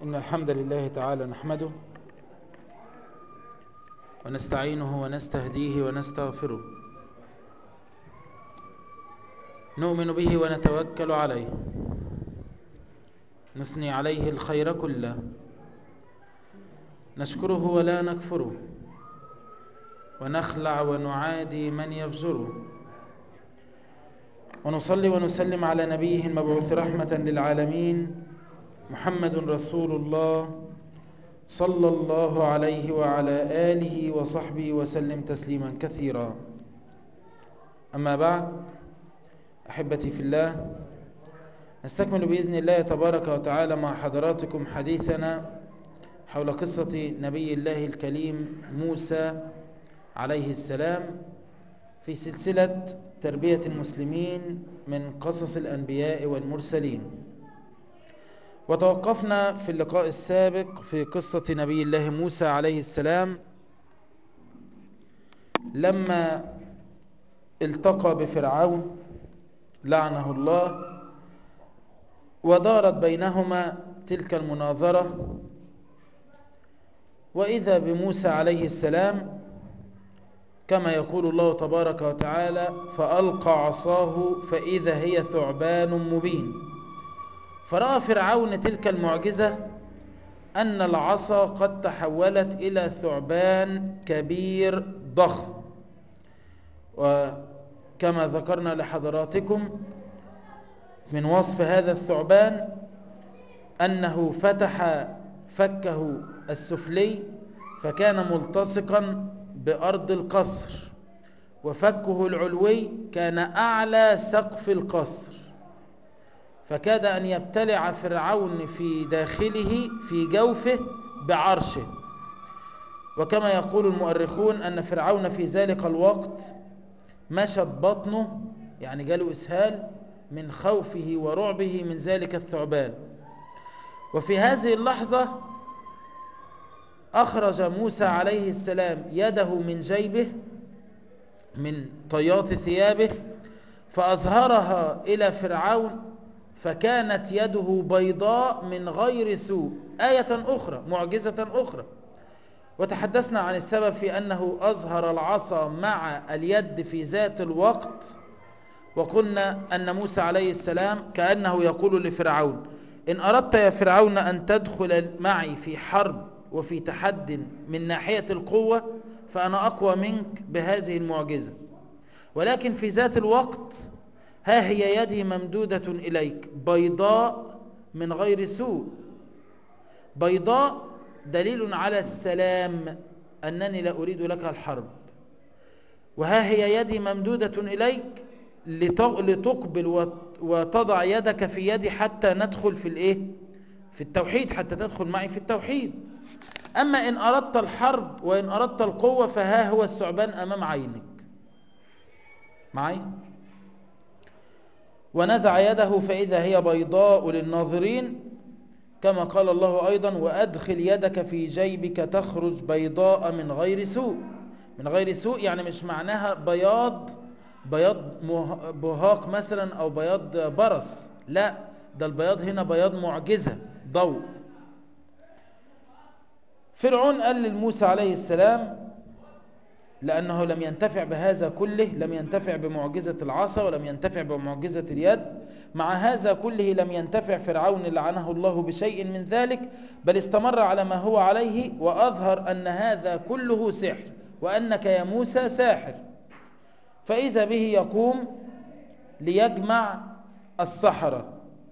إن الحمد لله تعالى نحمده ونستعينه ونستهديه ونستغفره نؤمن به ونتوكل عليه نثني عليه الخير كله نشكره ولا نكفره ونخلع ونعادي من يفجره ونصلي ونسلم على نبيه المبعوث رحمة للعالمين محمد رسول الله صلى الله عليه وعلى آله وصحبه وسلم تسليما كثيرا أما بعد أحبتي في الله نستكمل بإذن الله تبارك وتعالى مع حضراتكم حديثنا حول قصة نبي الله الكليم موسى عليه السلام في سلسلة تربية المسلمين من قصص الأنبياء والمرسلين وتوقفنا في اللقاء السابق في قصة نبي الله موسى عليه السلام لما التقى بفرعون لعنه الله ودارت بينهما تلك المناظرة وإذا بموسى عليه السلام كما يقول الله تبارك وتعالى فألقى عصاه فإذا هي ثعبان مبين فرأى فرعون تلك المعجزة أن العصا قد تحولت إلى ثعبان كبير ضخم وكما ذكرنا لحضراتكم من وصف هذا الثعبان أنه فتح فكه السفلي فكان ملتصقا بأرض القصر وفكه العلوي كان أعلى سقف القصر فكاد أن يبتلع فرعون في داخله في جوفه بعرشه وكما يقول المؤرخون أن فرعون في ذلك الوقت مشت بطنه يعني جاله إسهال من خوفه ورعبه من ذلك الثعبان وفي هذه اللحظة أخرج موسى عليه السلام يده من جيبه من طيات ثيابه فأظهرها إلى فرعون فكانت يده بيضاء من غير سوء آية أخرى معجزة أخرى وتحدثنا عن السبب في أنه أظهر العصا مع اليد في ذات الوقت وقلنا أن موسى عليه السلام كأنه يقول لفرعون إن أردت يا فرعون أن تدخل معي في حرب وفي تحد من ناحية القوة فأنا أقوى منك بهذه المعجزة ولكن في ذات الوقت ها هي يدي ممدودة إليك بيضاء من غير سوء بيضاء دليل على السلام أنني لا أريد لك الحرب وها هي يدي ممدودة إليك لتقبل وتضع يدك في يدي حتى ندخل في الايه في التوحيد حتى تدخل معي في التوحيد أما إن أردت الحرب وإن أردت القوة فها هو الثعبان أمام عينك معي ونزع يده فإذا هي بيضاء للناظرين كما قال الله أيضا وأدخل يدك في جيبك تخرج بيضاء من غير سوء من غير سوء يعني مش معناها بياض بياض بهاق مثلا أو بياض برص لا ده البياض هنا بياض معجزة ضوء فرعون قال للموسى عليه السلام لأنه لم ينتفع بهذا كله لم ينتفع بمعجزة العصا ولم ينتفع بمعجزة اليد مع هذا كله لم ينتفع فرعون لعنه الله بشيء من ذلك بل استمر على ما هو عليه وأظهر أن هذا كله سحر وأنك يا موسى ساحر فإذا به يقوم ليجمع السحرة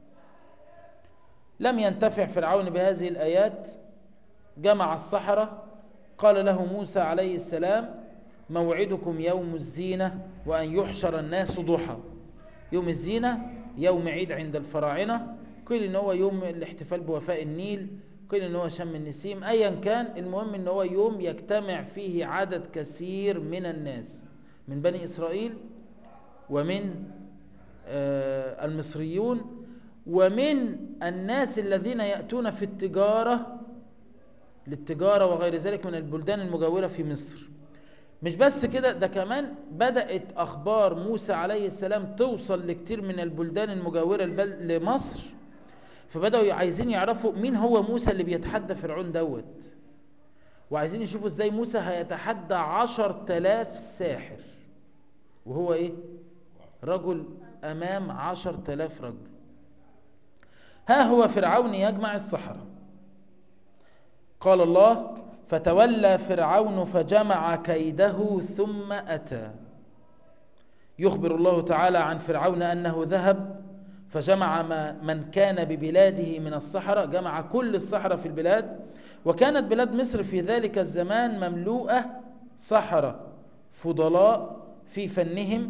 لم ينتفع فرعون بهذه الآيات جمع السحرة قال له موسى عليه السلام موعدكم يوم الزينة وأن يحشر الناس ضحى يوم الزينة يوم عيد عند الفراعنة قيل ان هو يوم الاحتفال بوفاء النيل قيل ان هو شم النسيم ايا كان المهم ان هو يوم يجتمع فيه عدد كثير من الناس من بني إسرائيل ومن آه المصريون ومن الناس الذين يأتون في التجارة للتجارة وغير ذلك من البلدان المجاورة في مصر مش بس كده ده كمان بدأت أخبار موسى عليه السلام توصل لكتير من البلدان المجاورة لمصر فبدأوا عايزين يعرفوا مين هو موسى اللي بيتحدى فرعون دوت وعايزين يشوفوا ازاي موسى هيتحدى عشر تلاف ساحر وهو ايه رجل امام عشر تلاف رجل ها هو فرعون يجمع السحرة قال الله فتولى فرعون فجمع كيده ثم أتى يخبر الله تعالى عن فرعون أنه ذهب فجمع ما من كان ببلاده من الصحراء جمع كل الصحراء في البلاد وكانت بلاد مصر في ذلك الزمان مملوءة صحراء فضلاء في فنهم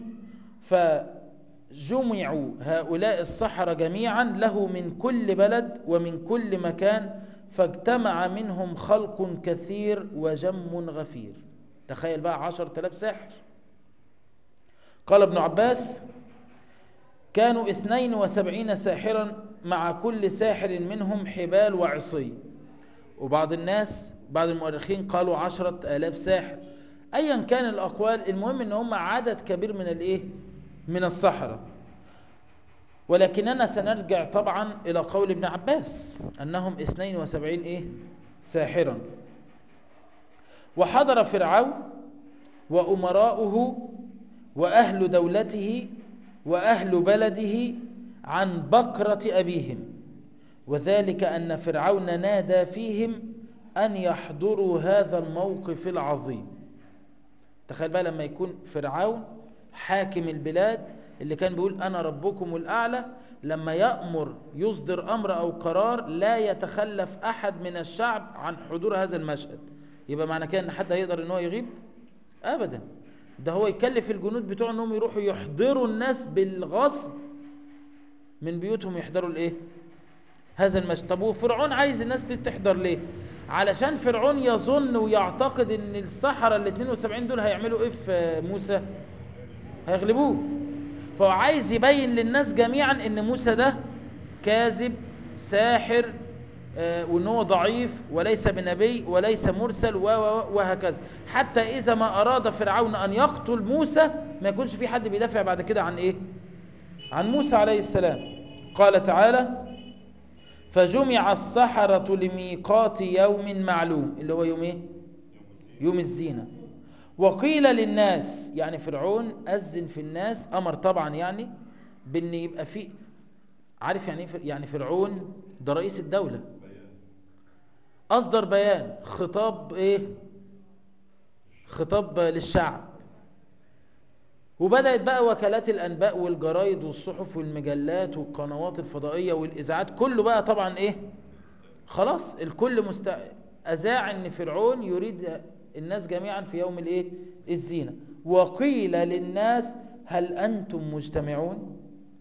فجمعوا هؤلاء الصحراء جميعا له من كل بلد ومن كل مكان فاجتمع منهم خلق كثير وجم غفير تخيل بقى عشر تلاف ساحر قال ابن عباس كانوا اثنين وسبعين ساحرا مع كل ساحر منهم حبال وعصي وبعض الناس بعض المؤرخين قالوا عشرة آلاف ساحر أيا كان الأقوال المهم أن هم عدد كبير من الإيه من السحرة ولكننا سنرجع طبعا إلى قول ابن عباس أنهم اثنين وسبعين إيه ساحرا وحضر فرعون وأمراؤه وأهل دولته وأهل بلده عن بكرة أبيهم وذلك أن فرعون نادى فيهم أن يحضروا هذا الموقف العظيم تخيل بقى لما يكون فرعون حاكم البلاد اللي كان بيقول أنا ربكم الأعلى لما يأمر يصدر أمر أو قرار لا يتخلف أحد من الشعب عن حضور هذا المشهد يبقى معنى كده أن حد هيقدر أنه يغيب أبدا ده هو يكلف الجنود بتوع أنهم يروحوا يحضروا الناس بالغصب من بيوتهم يحضروا الإيه هذا المشهد طب وفرعون عايز الناس دي تحضر ليه علشان فرعون يظن ويعتقد ان السحرة ال 72 دول هيعملوا ايه في موسى هيغلبوه فهو عايز يبين للناس جميعا ان موسى ده كاذب ساحر آه وان هو ضعيف وليس بنبي وليس مرسل وهكذا حتى اذا ما اراد فرعون ان يقتل موسى ما يكونش في حد بيدافع بعد كده عن ايه عن موسى عليه السلام قال تعالى فجمع السحرة لميقات يوم معلوم اللي هو يوم ايه يوم الزينة وقيل للناس يعني فرعون أذن في الناس أمر طبعا يعني بأن يبقى في عارف يعني يعني فرعون ده رئيس الدولة أصدر بيان خطاب إيه خطاب للشعب وبدأت بقى وكالات الأنباء والجرايد والصحف والمجلات والقنوات الفضائية والإذاعات كله بقى طبعا إيه خلاص الكل مست... أذاع أن فرعون يريد الناس جميعا في يوم الإيه الزينة وقيل للناس هل أنتم مجتمعون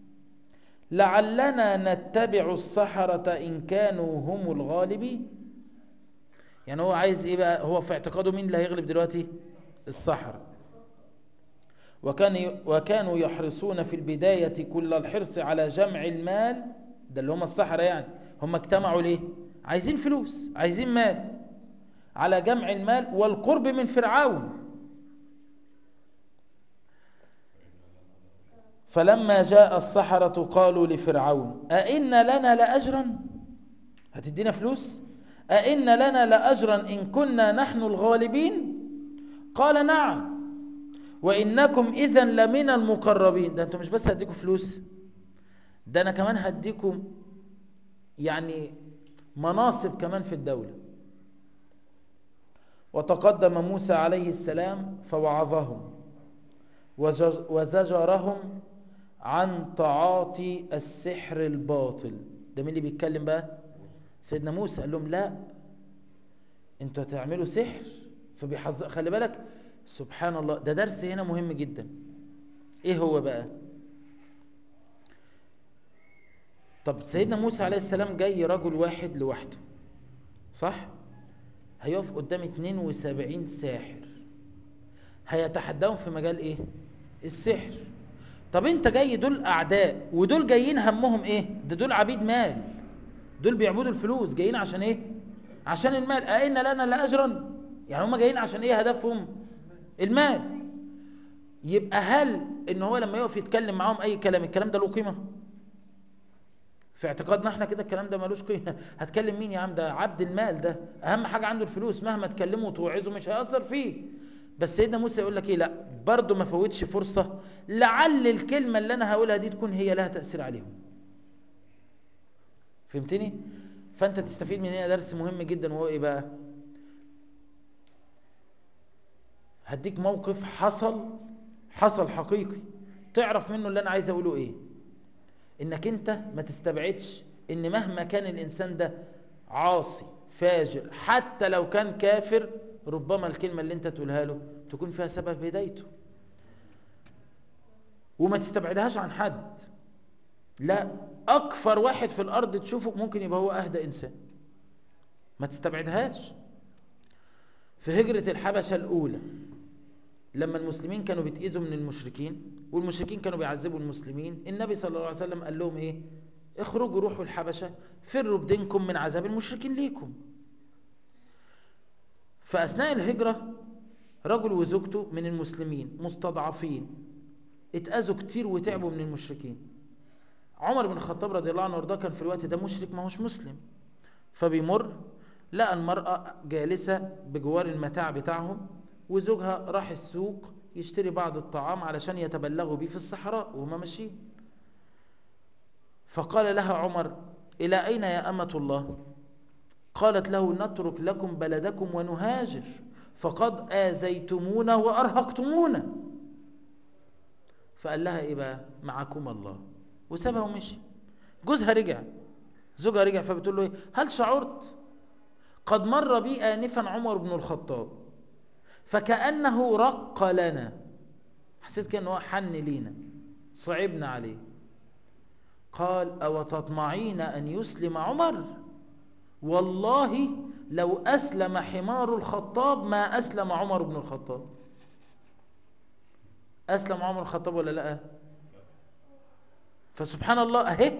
لعلنا نتبع السحرة إن كانوا هم الغالبين يعني هو عايز إيه بقى هو في اعتقاده مين اللي هيغلب دلوقتي السحرة وكان وكانوا يحرصون في البداية كل الحرص على جمع المال ده اللي هم السحرة يعني هم اجتمعوا ليه عايزين فلوس عايزين مال على جمع المال والقرب من فرعون فلما جاء السحرة قالوا لفرعون أئن لنا لأجرا هتدينا فلوس أئن لنا لأجرا إن كنا نحن الغالبين قال نعم وإنكم إذا لمن المقربين ده أنتم مش بس هديكم فلوس ده أنا كمان هديكم يعني مناصب كمان في الدولة وتقدم موسى عليه السلام فوعظهم وزجرهم عن تعاطي السحر الباطل ده مين اللي بيتكلم بقى سيدنا موسى قال لهم لا انتوا هتعملوا سحر فبيحذر خلي بالك سبحان الله ده درس هنا مهم جدا ايه هو بقى طب سيدنا موسى عليه السلام جاي رجل واحد لوحده صح هيقف قدام 72 ساحر هيتحداهم في مجال ايه السحر طب انت جاي دول اعداء ودول جايين همهم ايه ده دول عبيد مال دول بيعبدوا الفلوس جايين عشان ايه عشان المال أئن لنا لاجرا يعني هم جايين عشان ايه هدفهم المال يبقى هل ان هو لما يقف يتكلم معاهم اي كلام الكلام ده له قيمه في اعتقادنا احنا كده الكلام ده ملوش قيمه هتكلم مين يا عم ده عبد المال ده اهم حاجه عنده الفلوس مهما تكلمه وتوعظه مش هيأثر فيه بس سيدنا موسى يقول لك ايه لا برضه ما فوتش فرصه لعل الكلمه اللي انا هقولها دي تكون هي لها تأثير عليهم فهمتني فانت تستفيد من هنا درس مهم جدا وهو ايه بقى هديك موقف حصل حصل حقيقي تعرف منه اللي انا عايز اقوله ايه انك انت ما تستبعدش ان مهما كان الانسان ده عاصي فاجر حتى لو كان كافر ربما الكلمة اللي انت تقولها له تكون فيها سبب هدايته وما تستبعدهاش عن حد لا اكفر واحد في الارض تشوفه ممكن يبقى هو اهدى انسان ما تستبعدهاش في هجرة الحبشة الاولى لما المسلمين كانوا بيتأذوا من المشركين والمشركين كانوا بيعذبوا المسلمين النبي صلى الله عليه وسلم قال لهم ايه اخرجوا روحوا الحبشة فروا بدينكم من عذاب المشركين ليكم فأثناء الهجرة رجل وزوجته من المسلمين مستضعفين اتأذوا كتير وتعبوا من المشركين عمر بن الخطاب رضي الله عنه وارضاه كان في الوقت ده مشرك ما هوش مسلم فبيمر لقى المرأة جالسة بجوار المتاع بتاعهم وزوجها راح السوق يشتري بعض الطعام علشان يتبلغوا بيه في الصحراء وهم ماشيين فقال لها عمر إلى أين يا أمة الله قالت له نترك لكم بلدكم ونهاجر فقد آذيتمونا وأرهقتمونا فقال لها إيه بقى معكم الله وسابها ومشي جوزها رجع زوجها رجع فبتقول له إيه هل شعرت قد مر بي آنفا عمر بن الخطاب فكأنه رق لنا حسيت كأنه هو حن لينا صعبنا عليه قال أو تطمعين أن يسلم عمر والله لو أسلم حمار الخطاب ما أسلم عمر بن الخطاب أسلم عمر الخطاب ولا لا فسبحان الله أهي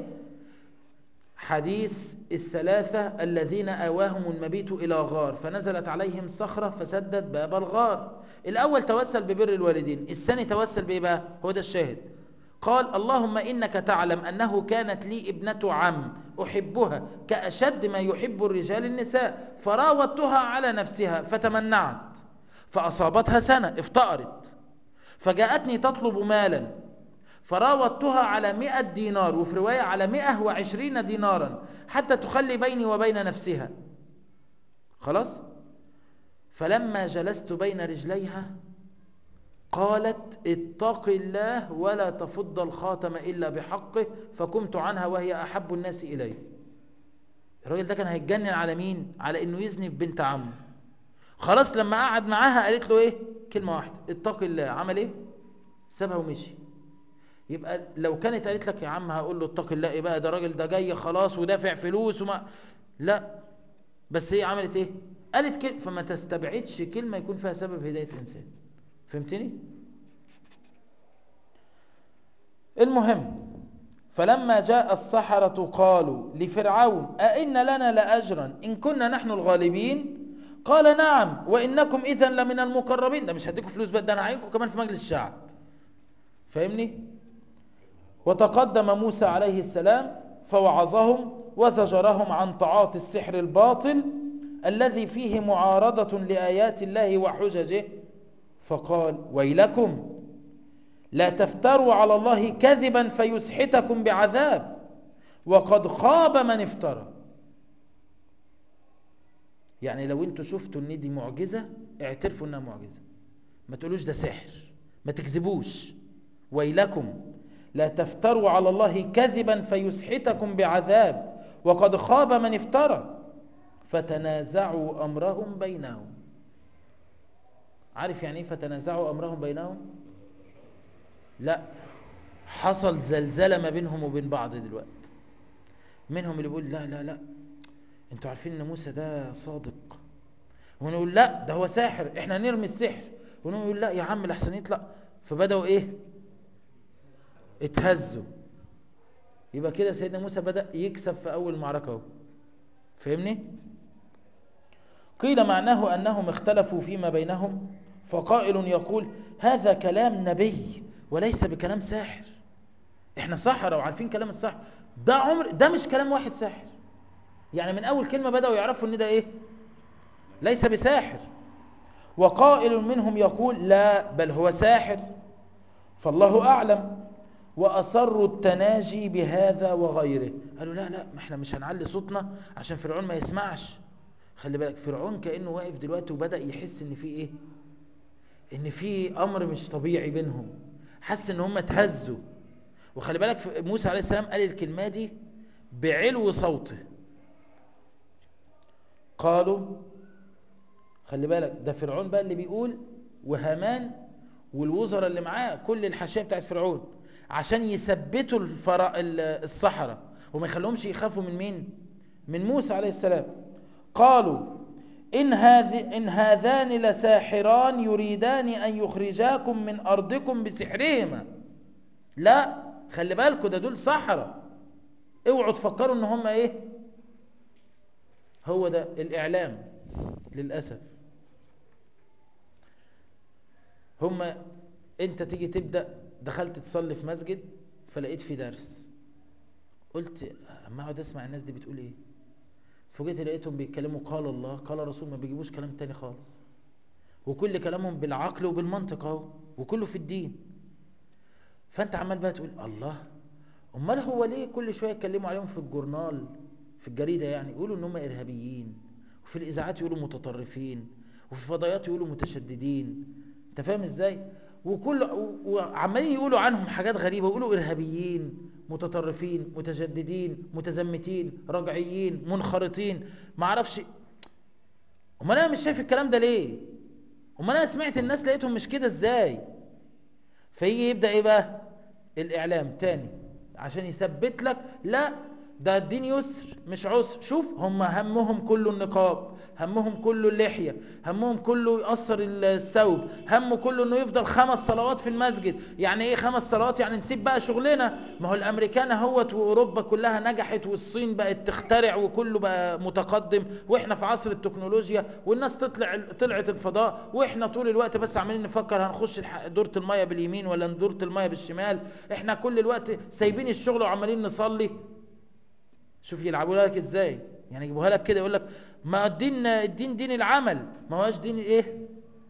حديث الثلاثة الذين آواهم المبيت إلى غار فنزلت عليهم صخرة فسدت باب الغار الأول توسل ببر الوالدين الثاني توسل بإيه بقى هو ده الشاهد قال اللهم إنك تعلم أنه كانت لي ابنة عم أحبها كأشد ما يحب الرجال النساء فراودتها على نفسها فتمنعت فأصابتها سنة افتقرت فجاءتني تطلب مالا فراودتها على مئة دينار وفي رواية على مئة وعشرين دينارا حتى تخلي بيني وبين نفسها خلاص فلما جلست بين رجليها قالت اتق الله ولا تفض الخاتم إلا بحقه فقمت عنها وهي أحب الناس إلي الراجل ده كان هيتجنن على مين على انه يزني بنت عمه خلاص لما قعد معاها قالت له ايه كلمة واحدة اتق الله عمل ايه سابها ومشي يبقى لو كانت قالت لك يا عم هقول له اتق الله ايه بقى ده راجل ده جاي خلاص ودافع فلوس وما لا بس هي عملت ايه قالت كلمة فما تستبعدش كلمة يكون فيها سبب هداية الانسان فهمتني المهم فلما جاء السحرة قالوا لفرعون أئن لنا لأجرا إن كنا نحن الغالبين قال نعم وإنكم إذا لمن المقربين ده مش هديكم فلوس بقى ده أنا هعينكم كمان في مجلس الشعب فاهمني وتقدم موسى عليه السلام فوعظهم وزجرهم عن تعاطي السحر الباطل الذي فيه معارضة لآيات الله وحججه فقال ويلكم لا تفتروا على الله كذبا فيسحتكم بعذاب وقد خاب من افترى يعني لو انتوا شفتوا ان دي معجزة اعترفوا انها معجزة ما تقولوش ده سحر ما تكذبوش ويلكم لا تفتروا على الله كذبا فيسحتكم بعذاب وقد خاب من افترى فتنازعوا أمرهم بينهم عارف يعني ايه فتنازعوا أمرهم بينهم لا حصل زلزلة ما بينهم وبين بعض دلوقتي منهم اللي بيقول لا لا لا انتوا عارفين ان موسى ده صادق ونقول لا ده هو ساحر احنا نرمي السحر ونقول لا يا عم لحسن يطلع فبدأوا ايه اتهزوا يبقى كده سيدنا موسى بدأ يكسب في أول معركة اهو فهمني قيل معناه أنهم اختلفوا فيما بينهم فقائل يقول هذا كلام نبي وليس بكلام ساحر احنا سحرة وعارفين كلام السحر ده عمر ده مش كلام واحد ساحر يعني من اول كلمه بداوا يعرفوا ان ده ايه ليس بساحر وقائل منهم يقول لا بل هو ساحر فالله اعلم واصروا التناجي بهذا وغيره قالوا لا لا ما احنا مش هنعلي صوتنا عشان فرعون ما يسمعش خلي بالك فرعون كانه واقف دلوقتي وبدا يحس ان في ايه ان في امر مش طبيعي بينهم حس ان هم اتهزوا وخلي بالك موسى عليه السلام قال الكلمه دي بعلو صوته قالوا خلي بالك ده فرعون بقى اللي بيقول وهامان والوزراء اللي معاه كل الحاشيه بتاعت فرعون عشان يثبتوا الفرا... الصحراء وما يخليهمش يخافوا من مين من موسى عليه السلام قالوا إن, هذ... إن هذان لساحران يريدان أن يخرجاكم من أرضكم بسحرهما لا خلي بالكم ده دول سحرة اوعوا تفكروا ان هم ايه هو ده الاعلام للأسف هم انت تيجي تبدأ دخلت تصلي في مسجد فلقيت في درس قلت اما اقعد اسمع الناس دي بتقول ايه فوجئت لقيتهم بيتكلموا قال الله قال الرسول ما بيجيبوش كلام تاني خالص وكل كلامهم بالعقل وبالمنطق اهو وكله في الدين فانت عمال بقى تقول الله امال هو ليه كل شويه يتكلموا عليهم في الجورنال في الجريده يعني يقولوا ان هم ارهابيين وفي الاذاعات يقولوا متطرفين وفي الفضائيات يقولوا متشددين انت فاهم ازاي وكل وعمالين يقولوا عنهم حاجات غريبه يقولوا ارهابيين متطرفين متجددين متزمتين رجعيين منخرطين ما اعرفش امال انا مش شايف الكلام ده ليه امال انا سمعت الناس لقيتهم مش كده ازاي فيجي يبدا ايه بقى الاعلام تاني عشان يثبت لك لا ده الدين يسر مش عسر شوف هم همهم كله النقاب همهم كله اللحية همهم كله يقصر الثوب همه كله انه يفضل خمس صلوات في المسجد يعني ايه خمس صلوات يعني نسيب بقى شغلنا ما هو الامريكان اهوت واوروبا كلها نجحت والصين بقت تخترع وكله بقى متقدم واحنا في عصر التكنولوجيا والناس تطلع طلعت الفضاء واحنا طول الوقت بس عمالين نفكر هنخش دورة المية باليمين ولا دورة المية بالشمال احنا كل الوقت سايبين الشغل وعمالين نصلي شوف يلعبوا لك ازاي يعني يجيبوها لك كده يقول لك ما الدين الدين دين العمل ما هوش دين ايه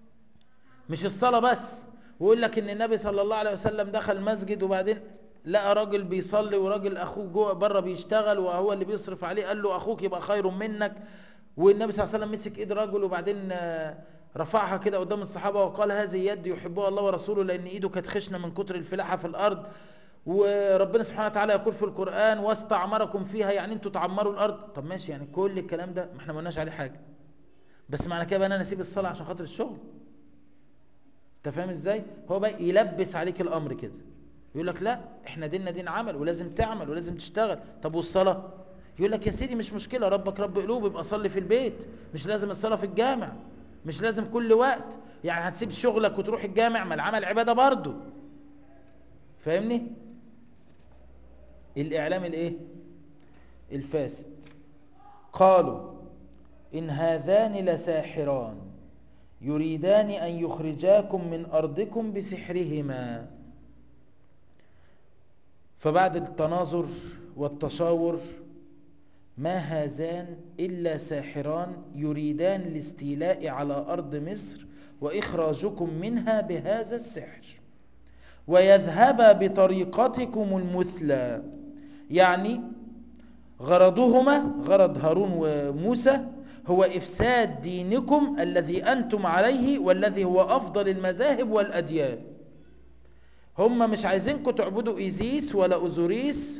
مش الصلاه بس ويقول لك ان النبي صلى الله عليه وسلم دخل مسجد وبعدين لقى راجل بيصلي وراجل اخوه جوه بره بيشتغل وهو اللي بيصرف عليه قال له اخوك يبقى خير منك والنبي صلى الله عليه وسلم مسك ايد رجل وبعدين رفعها كده قدام الصحابه وقال هذه يد يحبها الله ورسوله لان ايده كانت خشنه من كتر الفلاحه في الارض وربنا سبحانه وتعالى يقول في القرآن واستعمركم فيها يعني انتوا تعمروا الارض طب ماشي يعني كل الكلام ده ما احنا ما قلناش عليه حاجه بس معنى كده بقى انا اسيب الصلاه عشان خاطر الشغل انت فاهم ازاي هو بقى يلبس عليك الامر كده يقول لك لا احنا ديننا دين عمل ولازم تعمل ولازم تشتغل طب والصلاه يقول لك يا سيدي مش مشكله ربك رب قلوب يبقى صلي في البيت مش لازم الصلاه في الجامع مش لازم كل وقت يعني هتسيب شغلك وتروح الجامع ما العمل عباده برضه فاهمني الإعلام الإيه؟ الفاسد قالوا إن هذان لساحران يريدان أن يخرجاكم من أرضكم بسحرهما فبعد التناظر والتشاور ما هذان إلا ساحران يريدان الاستيلاء على أرض مصر وإخراجكم منها بهذا السحر ويذهب بطريقتكم المثلى يعني غرضهما غرض هارون وموسى هو إفساد دينكم الذي أنتم عليه والذي هو أفضل المذاهب والأديان هم مش عايزينكم تعبدوا إيزيس ولا أوزوريس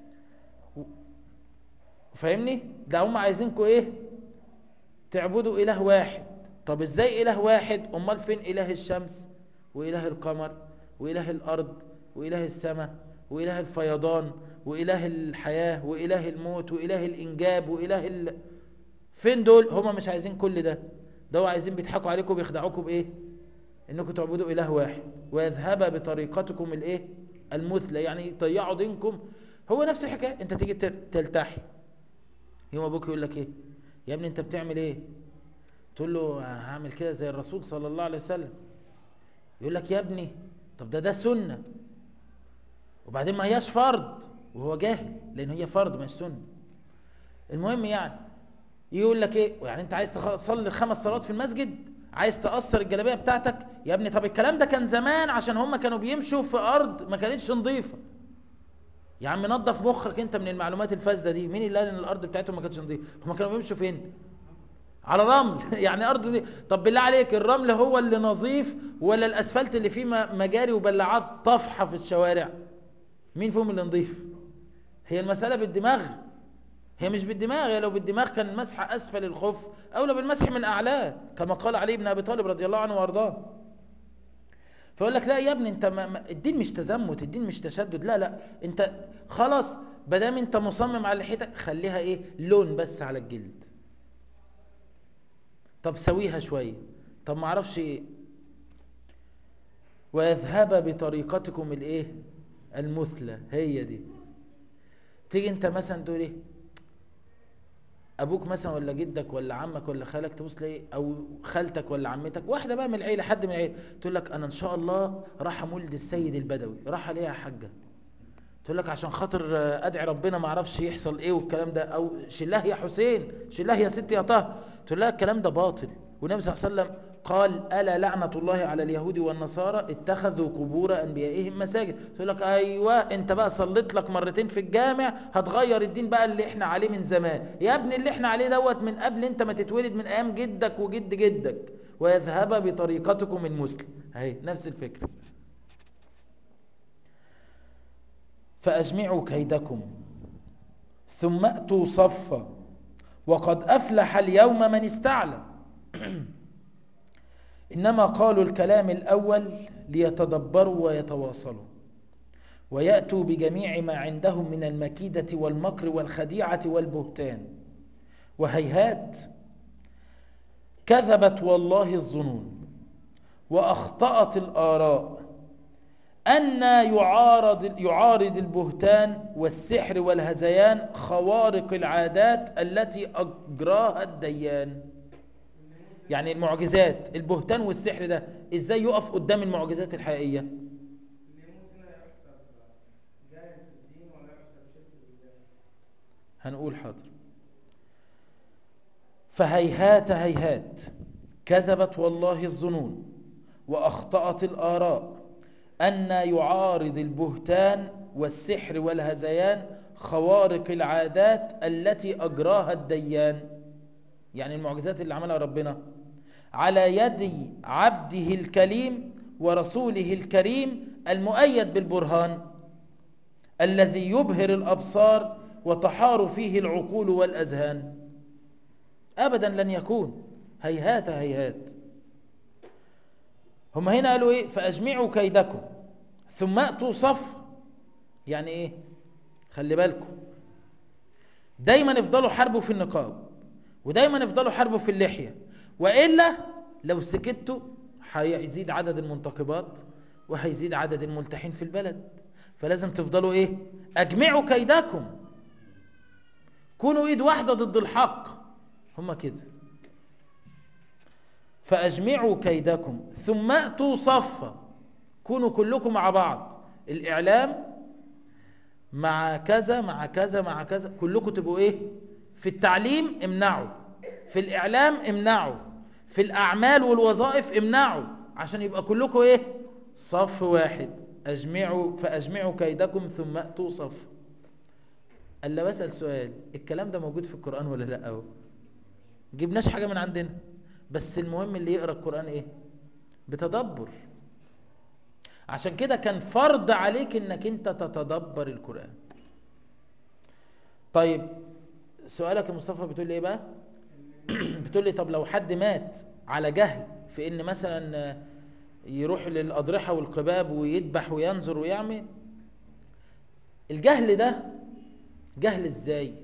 فاهمني ده هم عايزينكم إيه تعبدوا إله واحد طب إزاي إله واحد أمال فين إله الشمس وإله القمر وإله الأرض وإله السماء وإله الفيضان وإله الحياة وإله الموت وإله الإنجاب وإله ال... فين دول هما مش عايزين كل ده ده هو عايزين بيضحكوا عليكم بيخدعوكم بإيه إنكم تعبدوا إله واحد ويذهب بطريقتكم الإيه المثلى يعني يضيعوا دينكم هو نفس الحكاية أنت تيجي تلتحي يوم أبوك يقول لك إيه يا ابني أنت بتعمل إيه تقول له هعمل كده زي الرسول صلى الله عليه وسلم يقول لك يا ابني طب ده ده سنة وبعدين ما هياش فرض وهو جاهل لان هي فرض مش سنه المهم يعني يقول لك ايه يعني انت عايز تصلي خمس صلوات في المسجد عايز تقصر الجلابيه بتاعتك يا ابني طب الكلام ده كان زمان عشان هم كانوا بيمشوا في ارض ما كانتش نظيفه يا عم نظف مخك انت من المعلومات الفاسده دي مين اللي قال ان الارض بتاعتهم ما كانتش نظيفه هم كانوا بيمشوا فين على رمل يعني ارض دي طب بالله عليك الرمل هو اللي نظيف ولا الاسفلت اللي فيه مجاري وبلعات طفحه في الشوارع مين فيهم اللي نظيف هي المساله بالدماغ هي مش بالدماغ هي لو بالدماغ كان المسح اسفل الخف او لو بالمسح من اعلاه كما قال علي بن ابي طالب رضي الله عنه وارضاه فيقول لك لا يا ابني انت ما ما الدين مش تزمت الدين مش تشدد لا لا انت خلاص بدام انت مصمم على لحيتك خليها ايه لون بس على الجلد طب سويها شويه طب ما اعرفش ايه ويذهب بطريقتكم الايه المثلى هي دي تيجي انت مثلا تقول ايه ابوك مثلا ولا جدك ولا عمك ولا خالك تبص ليه او خالتك ولا عمتك واحده بقى من العيله حد من العيله تقول لك انا ان شاء الله راح مولد السيد البدوي راح ليه يا حاجه تقول لك عشان خاطر ادعي ربنا ما اعرفش يحصل ايه والكلام ده او شلاه يا حسين شلاه يا ست يا طه تقول لها الكلام ده باطل والنبي صلى الله عليه وسلم قال ألا لعنة الله على اليهود والنصارى اتخذوا قبور أنبيائهم مساجد تقول لك أيوة أنت بقى صليت لك مرتين في الجامع هتغير الدين بقى اللي احنا عليه من زمان يا ابني اللي احنا عليه دوت من قبل انت ما تتولد من أيام جدك وجد جدك ويذهب بطريقتكم المسلم اهي نفس الفكرة فأجمعوا كيدكم ثم أتوا صفا وقد أفلح اليوم من استعلم إنما قالوا الكلام الأول ليتدبروا ويتواصلوا ويأتوا بجميع ما عندهم من المكيدة والمكر والخديعة والبهتان وهيهات كذبت والله الظنون وأخطأت الآراء أن يعارض, يعارض البهتان والسحر والهزيان خوارق العادات التي أجراها الديان يعني المعجزات البهتان والسحر ده ازاي يقف قدام المعجزات الحقيقية هنقول حاضر فهيهات هيهات كذبت والله الظنون وأخطأت الآراء أن يعارض البهتان والسحر والهزيان خوارق العادات التي أجراها الديان يعني المعجزات اللي عملها ربنا على يد عبده الكليم ورسوله الكريم المؤيد بالبرهان الذي يبهر الأبصار وتحار فيه العقول والأذهان أبدا لن يكون هيهات هيهات هم هنا قالوا إيه فأجمعوا كيدكم ثم أتوا صف يعني إيه خلي بالكم دايما افضلوا حربوا في النقاب ودايما افضلوا حربوا في اللحية وإلا لو سكتوا هيزيد عدد المنتقبات وهيزيد عدد الملتحين في البلد فلازم تفضلوا ايه اجمعوا كيدكم كونوا ايد واحدة ضد الحق هما كده فاجمعوا كيدكم ثم اتوا صفا كونوا كلكم مع بعض الاعلام مع كذا مع كذا مع كذا كلكم تبقوا ايه في التعليم امنعوا في الاعلام امنعوا في الاعمال والوظائف امنعوا عشان يبقى كلكم ايه صف واحد اجمعوا فاجمعوا كيدكم ثم اتوا صف الا بسال سؤال الكلام ده موجود في القران ولا لا اهو جبناش حاجه من عندنا بس المهم اللي يقرا القران ايه بتدبر عشان كده كان فرض عليك انك انت تتدبر القران طيب سؤالك يا مصطفى بتقول لي ايه بقى بتقول لي طب لو حد مات على جهل في ان مثلا يروح للاضرحه والقباب ويذبح وينظر ويعمل الجهل ده جهل ازاي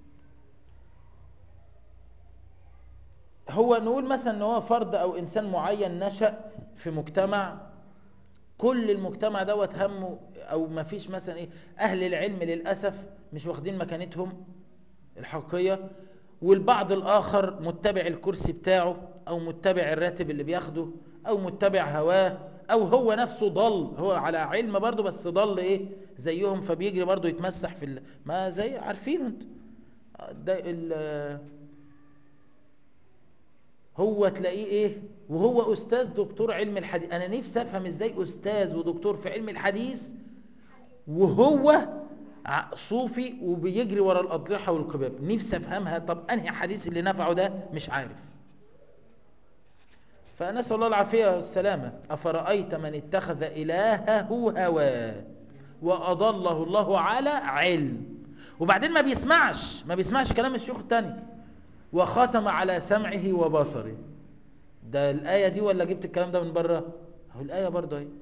هو نقول مثلا ان هو فرد او انسان معين نشأ في مجتمع كل المجتمع دوت همه او ما فيش مثلا ايه اهل العلم للاسف مش واخدين مكانتهم الحقيقيه والبعض الاخر متبع الكرسي بتاعه او متبع الراتب اللي بياخده او متبع هواه او هو نفسه ضل هو على علم برضه بس ضل ايه زيهم فبيجري برضه يتمسح في ال... ما زي عارفين انت ده ال... هو تلاقيه ايه وهو استاذ دكتور علم الحديث انا نفسي افهم ازاي استاذ ودكتور في علم الحديث وهو ع- صوفي وبيجري ورا الاضرحه والقباب نفسي افهمها طب انهي حديث اللي نفعه ده مش عارف فنسال الله العافيه والسلامه افرايت من اتخذ الهه هواه واضله الله على علم وبعدين ما بيسمعش ما بيسمعش كلام الشيوخ التاني وختم على سمعه وبصره ده الآية دي ولا جبت الكلام ده من بره هو الآية برضه اهي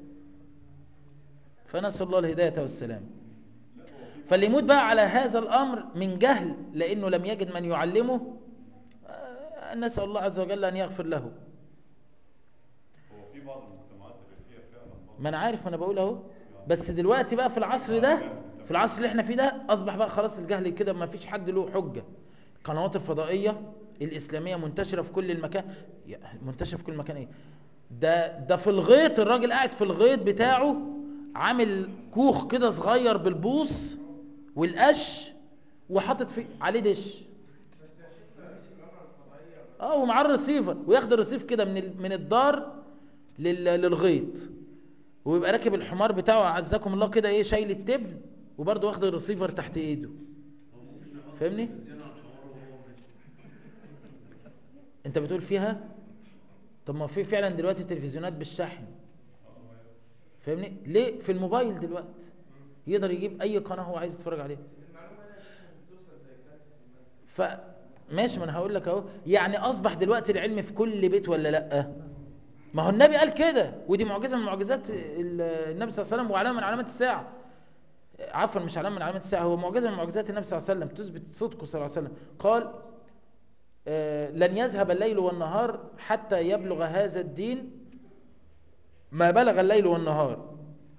فنسأل الله الهداية والسلام فاللي يموت بقى على هذا الأمر من جهل لأنه لم يجد من يعلمه آه، نسأل الله عز وجل أن يغفر له هو في بعض المجتمعات اللي فيها فعلا برضه ما أنا عارف أنا بقول أهو بس دلوقتي بقى في العصر ده في العصر اللي احنا فيه ده أصبح بقى خلاص الجهل كده ما فيش حد له حجة القنوات الفضائية الإسلامية منتشرة في كل المكان يا- منتشرة في كل مكان إيه ده ده في الغيط الراجل قاعد في الغيط بتاعه عامل كوخ كده صغير بالبوص والقش وحاطط فيه عليه دش اه ومعاه الرصيفر وياخد الرصيف كده من ال- من الدار لل- للغيط ويبقى راكب الحمار بتاعه اعزكم الله كده ايه شايل التبن وبرضه واخد الرصيفر تحت ايده فاهمني انت بتقول فيها طب ما في فعلا دلوقتي تلفزيونات بالشحن فاهمني ليه في الموبايل دلوقتي يقدر يجيب اي قناه هو عايز يتفرج عليها ف ماشي ما انا هقول لك اهو يعني اصبح دلوقتي العلم في كل بيت ولا لا ما هو النبي قال كده ودي معجزه من معجزات ال- النبي صلى الله عليه وسلم وعلامه من علامات الساعه عفوا مش علامه من علامات الساعه هو معجزه من معجزات النبي صلى الله عليه وسلم تثبت صدقه صلى الله عليه وسلم قال آه، لن يذهب الليل والنهار حتى يبلغ هذا الدين ما بلغ الليل والنهار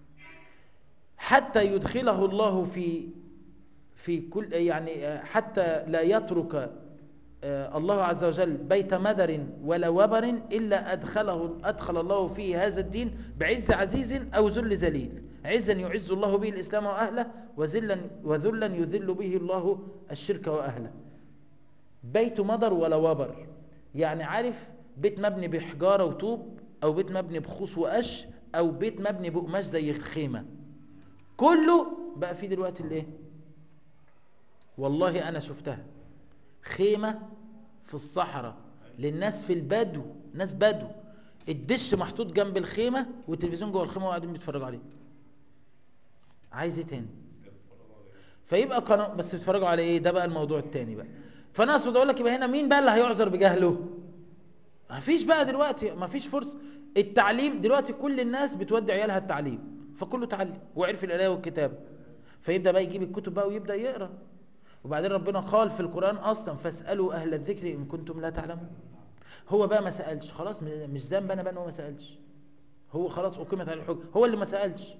حتى يدخله الله في في كل يعني آه، حتى لا يترك آه، الله عز وجل بيت مدر ولا وبر إلا أدخله أدخل الله فيه هذا الدين بعز عزيز أو ذل ذليل عزا يعز الله به الإسلام وأهله وذلا وذلا يذل به الله الشرك وأهله بيت مدر ولا وبر يعني عارف بيت مبني بحجارة وطوب أو بيت مبني بخوص وقش أو بيت مبني بقماش زي الخيمة كله بقى فيه دلوقتي الايه والله انا شفتها خيمة في الصحراء للناس في البدو ناس بدو الدش محطوط جنب الخيمة والتلفزيون جوه الخيمة وقاعدين بيتفرجوا عليه عايز ايه تاني فيبقى قناة بس بيتفرجوا على ايه ده بقى الموضوع التاني بقى فانا اقصد اقول لك يبقى هنا مين بقى اللي هيعذر بجهله مفيش بقى دلوقتي مفيش فرصة التعليم دلوقتي كل الناس بتودي عيالها التعليم فكله تعلم وعرف القرايه والكتابه فيبدا بقى يجيب الكتب بقى ويبدا يقرا وبعدين ربنا قال في القران اصلا فاسالوا اهل الذكر ان كنتم لا تعلمون هو بقى ما سالش خلاص م- مش ذنب انا بقى ان هو ما سالش هو خلاص اقيمت عليه الحجه هو اللي ما سالش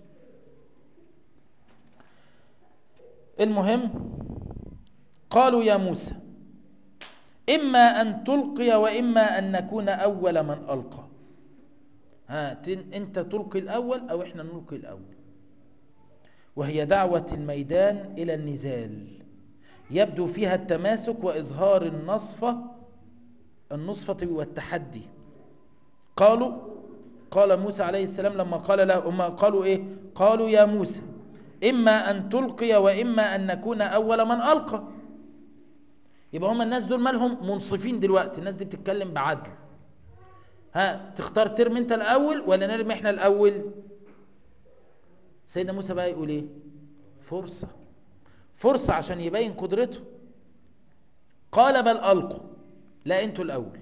المهم قالوا يا موسى اما ان تلقي واما ان نكون اول من القى ها تن- انت تلقي الاول او احنا نلقي الاول وهي دعوة الميدان الى النزال يبدو فيها التماسك واظهار النصفة النصفة والتحدي قالوا قال موسى عليه السلام لما قال له هم قالوا ايه قالوا يا موسى اما ان تلقي واما ان نكون اول من القى يبقى هم الناس دول مالهم منصفين دلوقتي الناس دي بتتكلم بعدل ها تختار ترمي انت الاول ولا نرمي احنا الاول سيدنا موسى بقى يقول ايه فرصة فرصة عشان يبين قدرته قال بل ألقوا لا انتوا الاول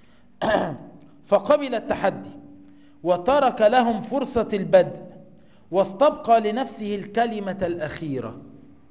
فقبل التحدي وترك لهم فرصة البدء واستبقى لنفسه الكلمة الأخيرة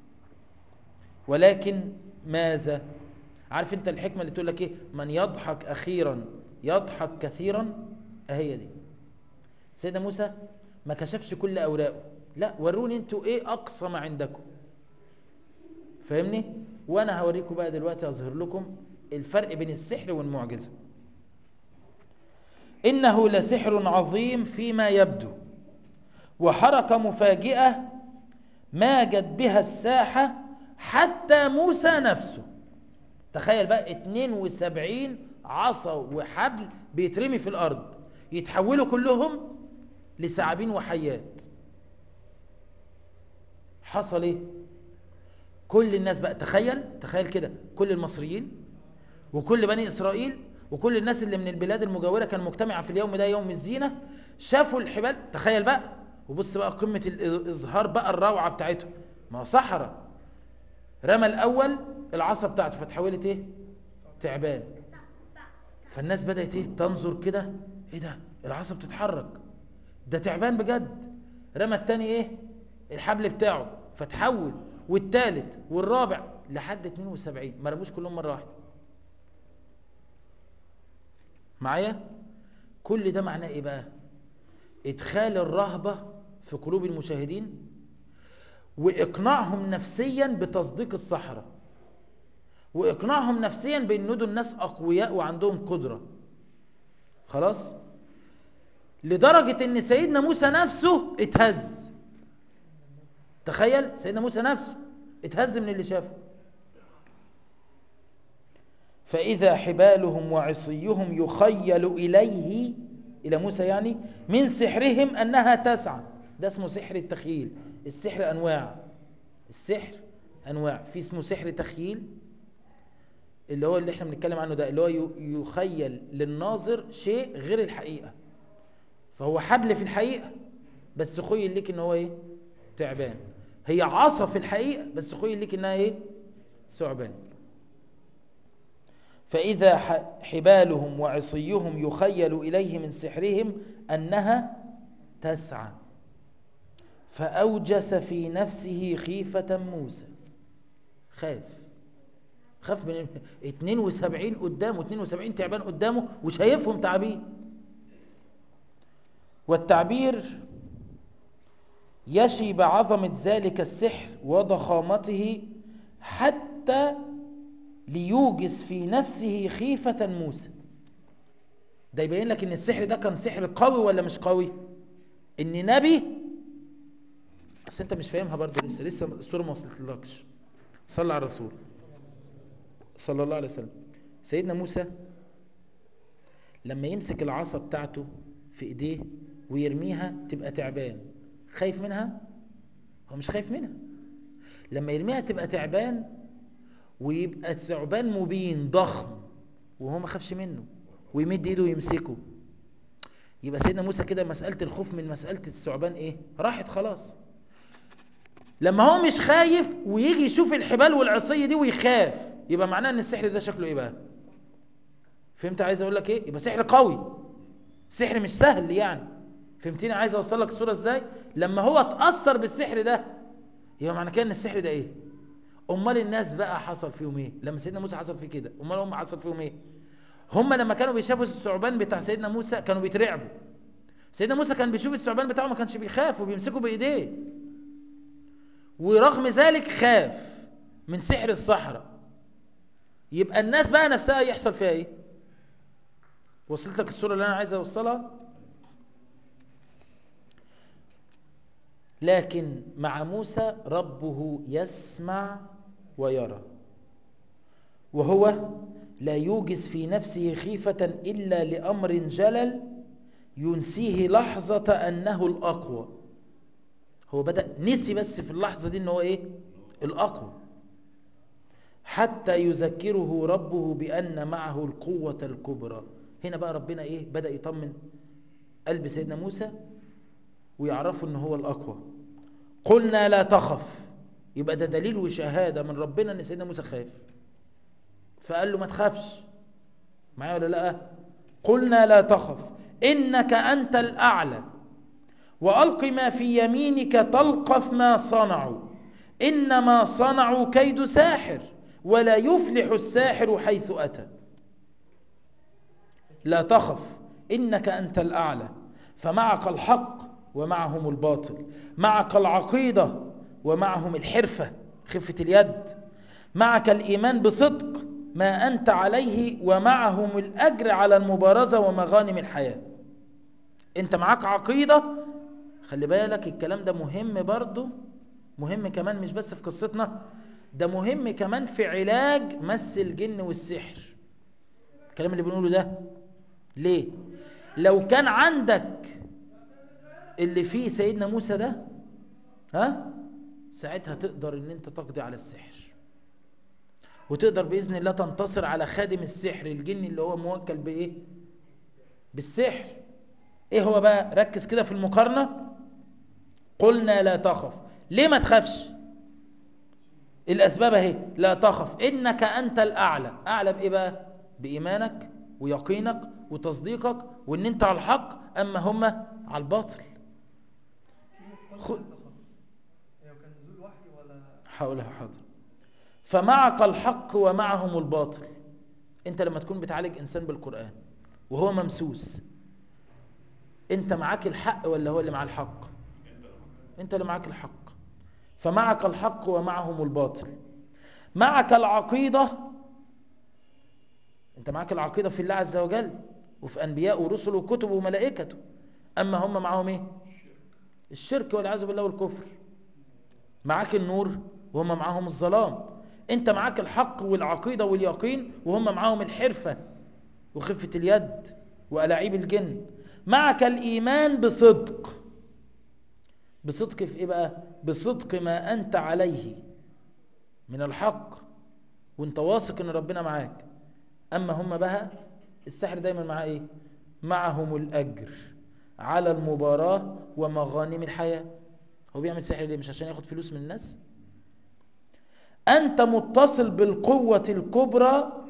ولكن ماذا عارف انت الحكمة اللي تقول لك ايه من يضحك أخيرا يضحك كثيرا اهي دي سيدنا موسى ما كشفش كل أوراقه لا وروني انتوا ايه أقصى ما عندكم فاهمني وانا هوريكم بقى دلوقتي اظهر لكم الفرق بين السحر والمعجزة إنه لسحر عظيم فيما يبدو وحركة مفاجئة ماجت بها الساحة حتى موسى نفسه تخيل بقى 72 عصا وحبل بيترمي في الأرض يتحولوا كلهم لثعابين وحيات حصل ايه كل الناس بقى تخيل تخيل كده كل المصريين وكل بني إسرائيل وكل الناس اللي من البلاد المجاورة كانوا مجتمعة في اليوم ده يوم الزينة شافوا الحبال تخيل بقى وبص بقى قمة الإظهار بقى الروعة بتاعته ما هو صحراء رمى الأول العصا بتاعته فتحولت ايه تعبان فالناس بدأت ايه تنظر كده ايه ده العصا بتتحرك ده تعبان بجد رمى التاني ايه الحبل بتاعه فتحول والتالت والرابع لحد 72 ما رموش كلهم مرة واحدة معايا كل ده معناه ايه بقى ادخال الرهبة في قلوب المشاهدين واقناعهم نفسيا بتصديق الصحراء واقناعهم نفسيا بان دول الناس اقوياء وعندهم قدرة خلاص لدرجة ان سيدنا موسى نفسه اتهز تخيل سيدنا موسى نفسه اتهز من اللي شافه فإذا حبالهم وعصيهم يخيل إليه إلى موسى يعني من سحرهم أنها تسعى ده اسمه سحر التخييل السحر أنواع السحر أنواع في اسمه سحر تخييل اللي هو اللي احنا بنتكلم عنه ده اللي هو يخيل للناظر شيء غير الحقيقة فهو حبل في الحقيقة بس خيل لك ان هو ايه تعبان هي عصا في الحقيقة بس خيل لك انها ايه ثعبان فإذا حبالهم وعصيهم يخيل إليه من سحرهم أنها تسعى فأوجس في نفسه خيفة موسى خاف خاف من 72 قدامه 72 تعبان قدامه وشايفهم تعبين والتعبير يشي بعظمة ذلك السحر وضخامته حتى ليوجس في نفسه خيفة موسى ده يبين لك ان السحر ده كان سحر قوي ولا مش قوي ان نبي اصل انت مش فاهمها برضه لسه لسه الصوره ما وصلتلكش صلى على الرسول صلى الله عليه وسلم سيدنا موسى لما يمسك العصا بتاعته في ايديه ويرميها تبقى تعبان خايف منها هو مش خايف منها لما يرميها تبقى تعبان ويبقى ثعبان مبين ضخم وهو ما خافش منه ويمد ايده ويمسكه يبقى سيدنا موسى كده مسألة الخوف من مسألة الثعبان ايه راحت خلاص لما هو مش خايف ويجي يشوف الحبال والعصية دي ويخاف يبقى معناه ان السحر ده شكله ايه بقى فهمت عايز اقول لك ايه يبقى سحر قوي سحر مش سهل يعني فهمتني عايز اوصل لك الصوره ازاي لما هو اتاثر بالسحر ده يبقى معنى كده ان السحر ده ايه امال الناس بقى حصل فيهم ايه لما سيدنا موسى حصل فيه كده امال هم حصل فيهم ايه هم لما كانوا بيشافوا الثعبان بتاع سيدنا موسى كانوا بيترعبوا سيدنا موسى كان بيشوف الثعبان بتاعه ما كانش بيخاف وبيمسكه بايديه ورغم ذلك خاف من سحر الصحراء يبقى الناس بقى نفسها يحصل فيها ايه وصلت لك الصوره اللي انا عايز اوصلها لكن مع موسى ربه يسمع ويرى وهو لا يوجس في نفسه خيفة إلا لأمر جلل ينسيه لحظة أنه الأقوى هو بدأ نسي بس في اللحظة دي أنه إيه الأقوى حتى يذكره ربه بأن معه القوة الكبرى هنا بقى ربنا إيه بدأ يطمن قلب سيدنا موسى ويعرفوا أنه هو الأقوى قلنا لا تخف يبقى ده دليل وشهادة من ربنا أن سيدنا موسى خاف فقال له ما تخافش معايا ولا لا قلنا لا تخف إنك أنت الأعلى وألق ما في يمينك تلقف ما صنعوا إنما صنعوا كيد ساحر ولا يفلح الساحر حيث أتى لا تخف إنك أنت الأعلى فمعك الحق ومعهم الباطل معك العقيدة ومعهم الحرفة خفة اليد معك الإيمان بصدق ما أنت عليه ومعهم الأجر على المبارزة ومغانم الحياة انت معاك عقيدة خلي بالك الكلام ده مهم برضو مهم كمان مش بس في قصتنا ده مهم كمان في علاج مس الجن والسحر الكلام اللي بنقوله ده ليه لو كان عندك اللي فيه سيدنا موسى ده ها ساعتها تقدر ان انت تقضي على السحر وتقدر باذن الله تنتصر على خادم السحر الجن اللي هو موكل بايه بالسحر ايه هو بقى ركز كده في المقارنه قلنا لا تخف ليه ما تخافش الاسباب اهي لا تخف انك انت الاعلى اعلى بايه بقى بايمانك ويقينك وتصديقك وان انت على الحق اما هم على الباطل خ... هي كان نزول وحي ولا حولها حاضر فمعك الحق ومعهم الباطل انت لما تكون بتعالج انسان بالقرآن وهو ممسوس انت معاك الحق ولا هو اللي معاه الحق انت اللي معاك الحق فمعك الحق ومعهم الباطل معك العقيدة انت معاك العقيدة في الله عز وجل وفي انبياء ورسل وكتب وملائكته اما هم معهم ايه الشرك والعياذ بالله والكفر معاك النور وهم معاهم الظلام انت معاك الحق والعقيدة واليقين وهم معاهم الحرفة وخفة اليد وألاعيب الجن معك الإيمان بصدق بصدق في إيه بقى بصدق ما أنت عليه من الحق وانت واثق ان ربنا معاك أما هم بقى السحر دايما معاه إيه معهم الأجر على المباراة ومغانم الحياة هو بيعمل سحر ليه مش عشان ياخد فلوس من الناس أنت متصل بالقوة الكبرى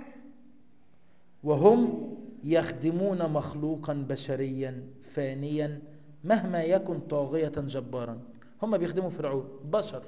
وهم يخدمون مخلوقا بشريا فانيا مهما يكن طاغية جبارا هم بيخدموا فرعون بشر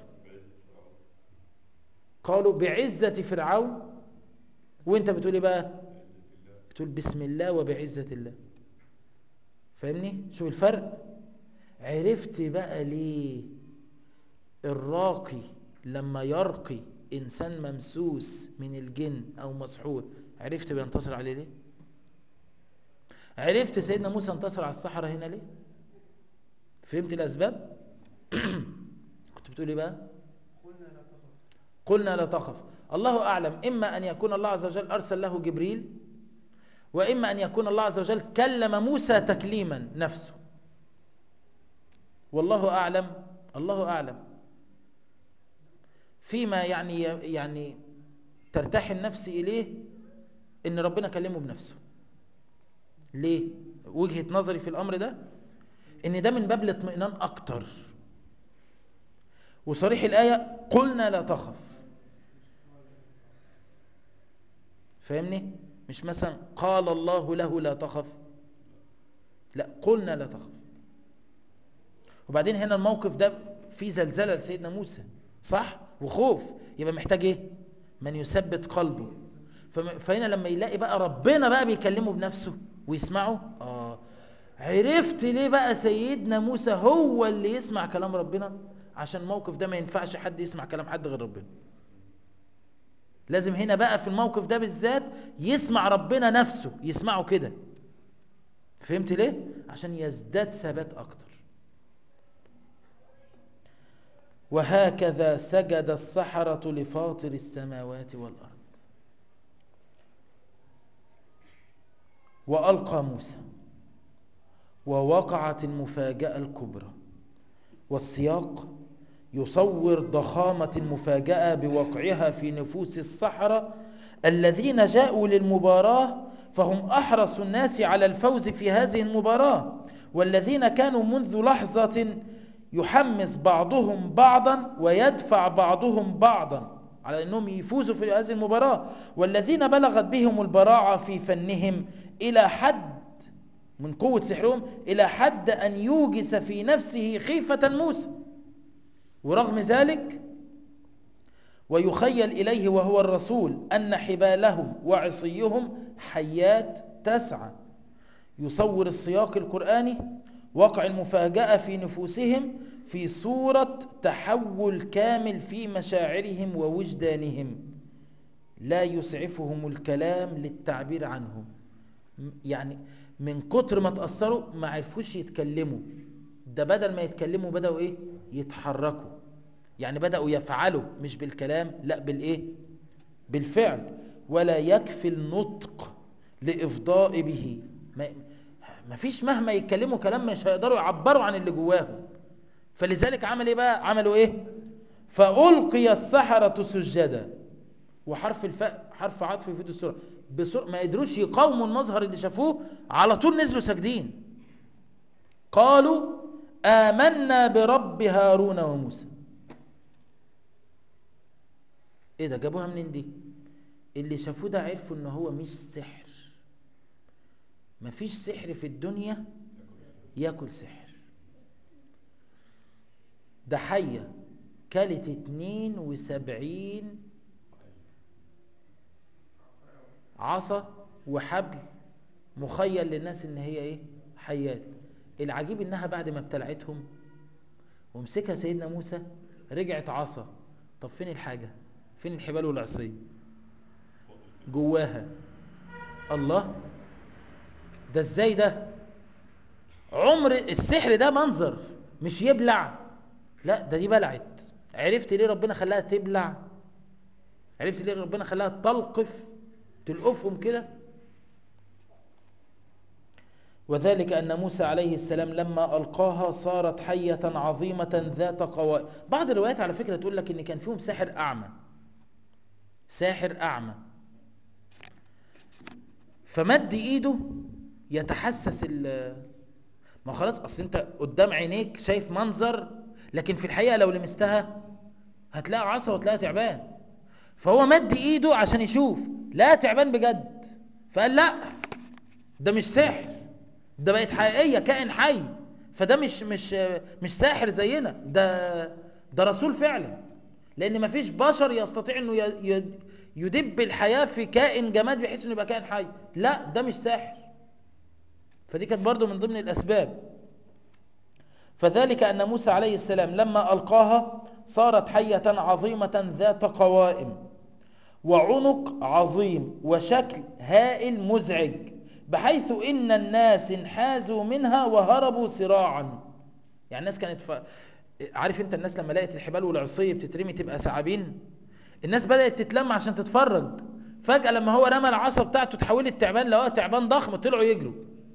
قالوا بعزة فرعون وانت بتقول ايه بقى بتقول بسم الله وبعزة الله فاهمني شوف الفرق عرفت بقى ليه الراقي لما يرقي انسان ممسوس من الجن او مسحور عرفت بينتصر عليه ليه عرفت سيدنا موسى انتصر على الصحراء هنا ليه فهمت الاسباب كنت بتقول ايه بقى قلنا لا تخف قلنا لا تخف الله اعلم اما ان يكون الله عز وجل ارسل له جبريل واما ان يكون الله عز وجل كلم موسى تكليما نفسه والله اعلم الله اعلم فيما يعني يعني ترتاح النفس اليه ان ربنا كلمه بنفسه ليه وجهة نظري في الامر ده ان ده من باب الاطمئنان اكتر وصريح الايه قلنا لا تخف فاهمني مش مثلا قال الله له لا تخف لا قلنا لا تخف وبعدين هنا الموقف ده فيه زلزلة لسيدنا موسى صح وخوف يبقى محتاج ايه من يثبت قلبه فم- فهنا لما يلاقي بقى ربنا بقى بيكلمه بنفسه ويسمعه اه عرفت ليه بقى سيدنا موسى هو اللي يسمع كلام ربنا عشان الموقف ده ما ينفعش حد يسمع كلام حد غير ربنا لازم هنا بقى في الموقف ده بالذات يسمع ربنا نفسه يسمعه كده فهمت ليه عشان يزداد ثبات اكتر وهكذا سجد السحرة لفاطر السماوات والأرض وألقى موسى ووقعت المفاجأة الكبرى والسياق يصور ضخامة المفاجأة بوقعها في نفوس السحرة الذين جاءوا للمباراة فهم أحرص الناس على الفوز في هذه المباراة والذين كانوا منذ لحظة يحمس بعضهم بعضا ويدفع بعضهم بعضا على أنهم يفوزوا في هذه المباراة والذين بلغت بهم البراعة في فنهم إلى حد من قوة سحرهم إلى حد أن يوجس في نفسه خيفة موسى ورغم ذلك ويخيل إليه وهو الرسول أن حبالهم وعصيهم حيات تسعى يصور السياق القرآني وقع المفاجأة في نفوسهم في صورة تحول كامل في مشاعرهم ووجدانهم لا يسعفهم الكلام للتعبير عنه يعني من كتر ما تأثروا ما عرفوش يتكلموا ده بدل ما يتكلموا بدأوا ايه يتحركوا يعني بدأوا يفعلوا مش بالكلام لا بالايه بالفعل ولا يكفي النطق لإفضاء به ما ما فيش مهما يتكلموا كلام مش هيقدروا يعبروا عن اللي جواهم فلذلك عمل ايه بقى عملوا ايه فألقي السحرة سجدا وحرف الفاء حرف عطف يفيد السرعة بسرعة ما يقدروش يقاوموا المظهر اللي شافوه على طول نزلوا ساجدين قالوا آمنا برب هارون وموسى ايه ده جابوها منين دي اللي شافوه ده عرفوا ان هو مش سحر مفيش سحر في الدنيا ياكل سحر ده حية كلت اتنين وسبعين عصا وحبل مخيل للناس ان هي ايه حيات العجيب انها بعد ما ابتلعتهم ومسكها سيدنا موسى رجعت عصا طب فين الحاجة فين الحبال والعصي جواها الله ده ازاي ده عمر السحر ده منظر مش يبلع لا ده دي بلعت عرفت ليه ربنا خلاها تبلع عرفت ليه ربنا خلاها تلقف تلقفهم كده وذلك أن موسى عليه السلام لما ألقاها صارت حية عظيمة ذات قوائم بعض الروايات على فكرة تقول لك إن كان فيهم ساحر أعمى ساحر أعمى فمد إيده يتحسس ال ما خلاص أصل أنت قدام عينيك شايف منظر لكن في الحقيقة لو لمستها هتلاقي عصا وتلاقي تعبان فهو مد إيده عشان يشوف لا تعبان بجد فقال لا ده مش سحر ده بقت حقيقية كائن حي فده مش مش مش ساحر زينا ده ده رسول فعلا لان مفيش بشر يستطيع انه ي- ي- يدب الحياة في كائن جماد بحيث انه يبقى كائن حي لا ده مش ساحر فدي كانت برضو من ضمن الاسباب فذلك ان موسى عليه السلام لما القاها صارت حية عظيمة ذات قوائم وعنق عظيم وشكل هائل مزعج بحيث ان الناس انحازوا منها وهربوا سراعا يعني الناس كانت ف... عارف انت الناس لما لقت الحبال والعصي بتترمي تبقى ثعابين الناس بدأت تتلم عشان تتفرج فجأة لما هو رمى العصا بتاعته تحولت تعبان لقوها تعبان ضخم طلعوا يجروا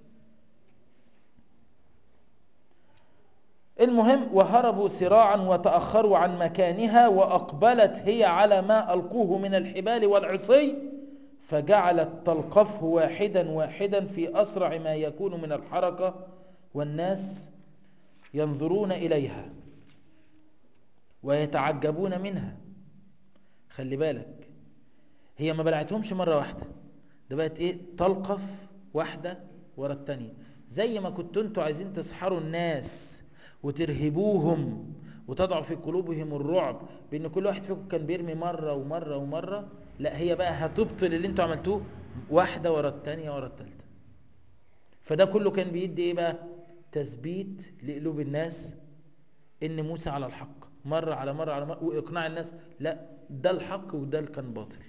المهم وهربوا سراعا وتأخروا عن مكانها وأقبلت هي على ما ألقوه من الحبال والعصي فجعلت تلقفه واحدا واحدا في أسرع ما يكون من الحركة والناس ينظرون إليها ويتعجبون منها خلي بالك هي ما بلعتهمش مرة واحدة ده بقت ايه تلقف واحدة ورا التانية زي ما كنتوا انتوا عايزين تسحروا الناس وترهبوهم وتضع في قلوبهم الرعب بان كل واحد فيكم كان بيرمي مرة ومرة ومرة لا هي بقى هتبطل اللي انتوا عملتوه واحدة ورا التانية ورا التالتة فده كله كان بيدي ايه بقى تثبيت لقلوب الناس ان موسى على الحق مرة على مرة على مرة واقناع الناس لا ده الحق وده اللي كان باطل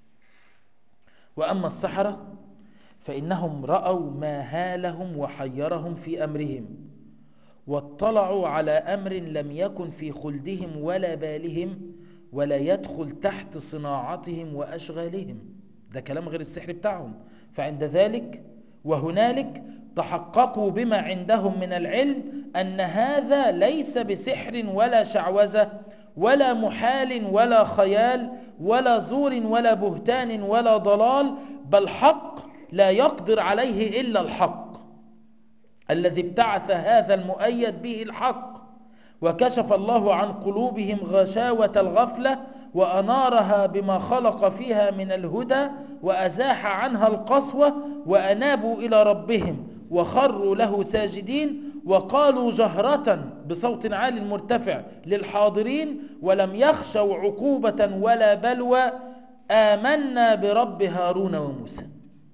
واما السحرة فانهم رأوا ما هالهم وحيرهم في امرهم واطلعوا على امر لم يكن في خلدهم ولا بالهم ولا يدخل تحت صناعتهم واشغالهم ده كلام غير السحر بتاعهم فعند ذلك وهنالك تحققوا بما عندهم من العلم ان هذا ليس بسحر ولا شعوذه ولا محال ولا خيال ولا زور ولا بهتان ولا ضلال بل حق لا يقدر عليه الا الحق الذي ابتعث هذا المؤيد به الحق وكشف الله عن قلوبهم غشاوة الغفلة وأنارها بما خلق فيها من الهدى وأزاح عنها القسوة وأنابوا إلى ربهم وخروا له ساجدين وقالوا جهرة بصوت عال مرتفع للحاضرين ولم يخشوا عقوبة ولا بلوى آمنا برب هارون وموسى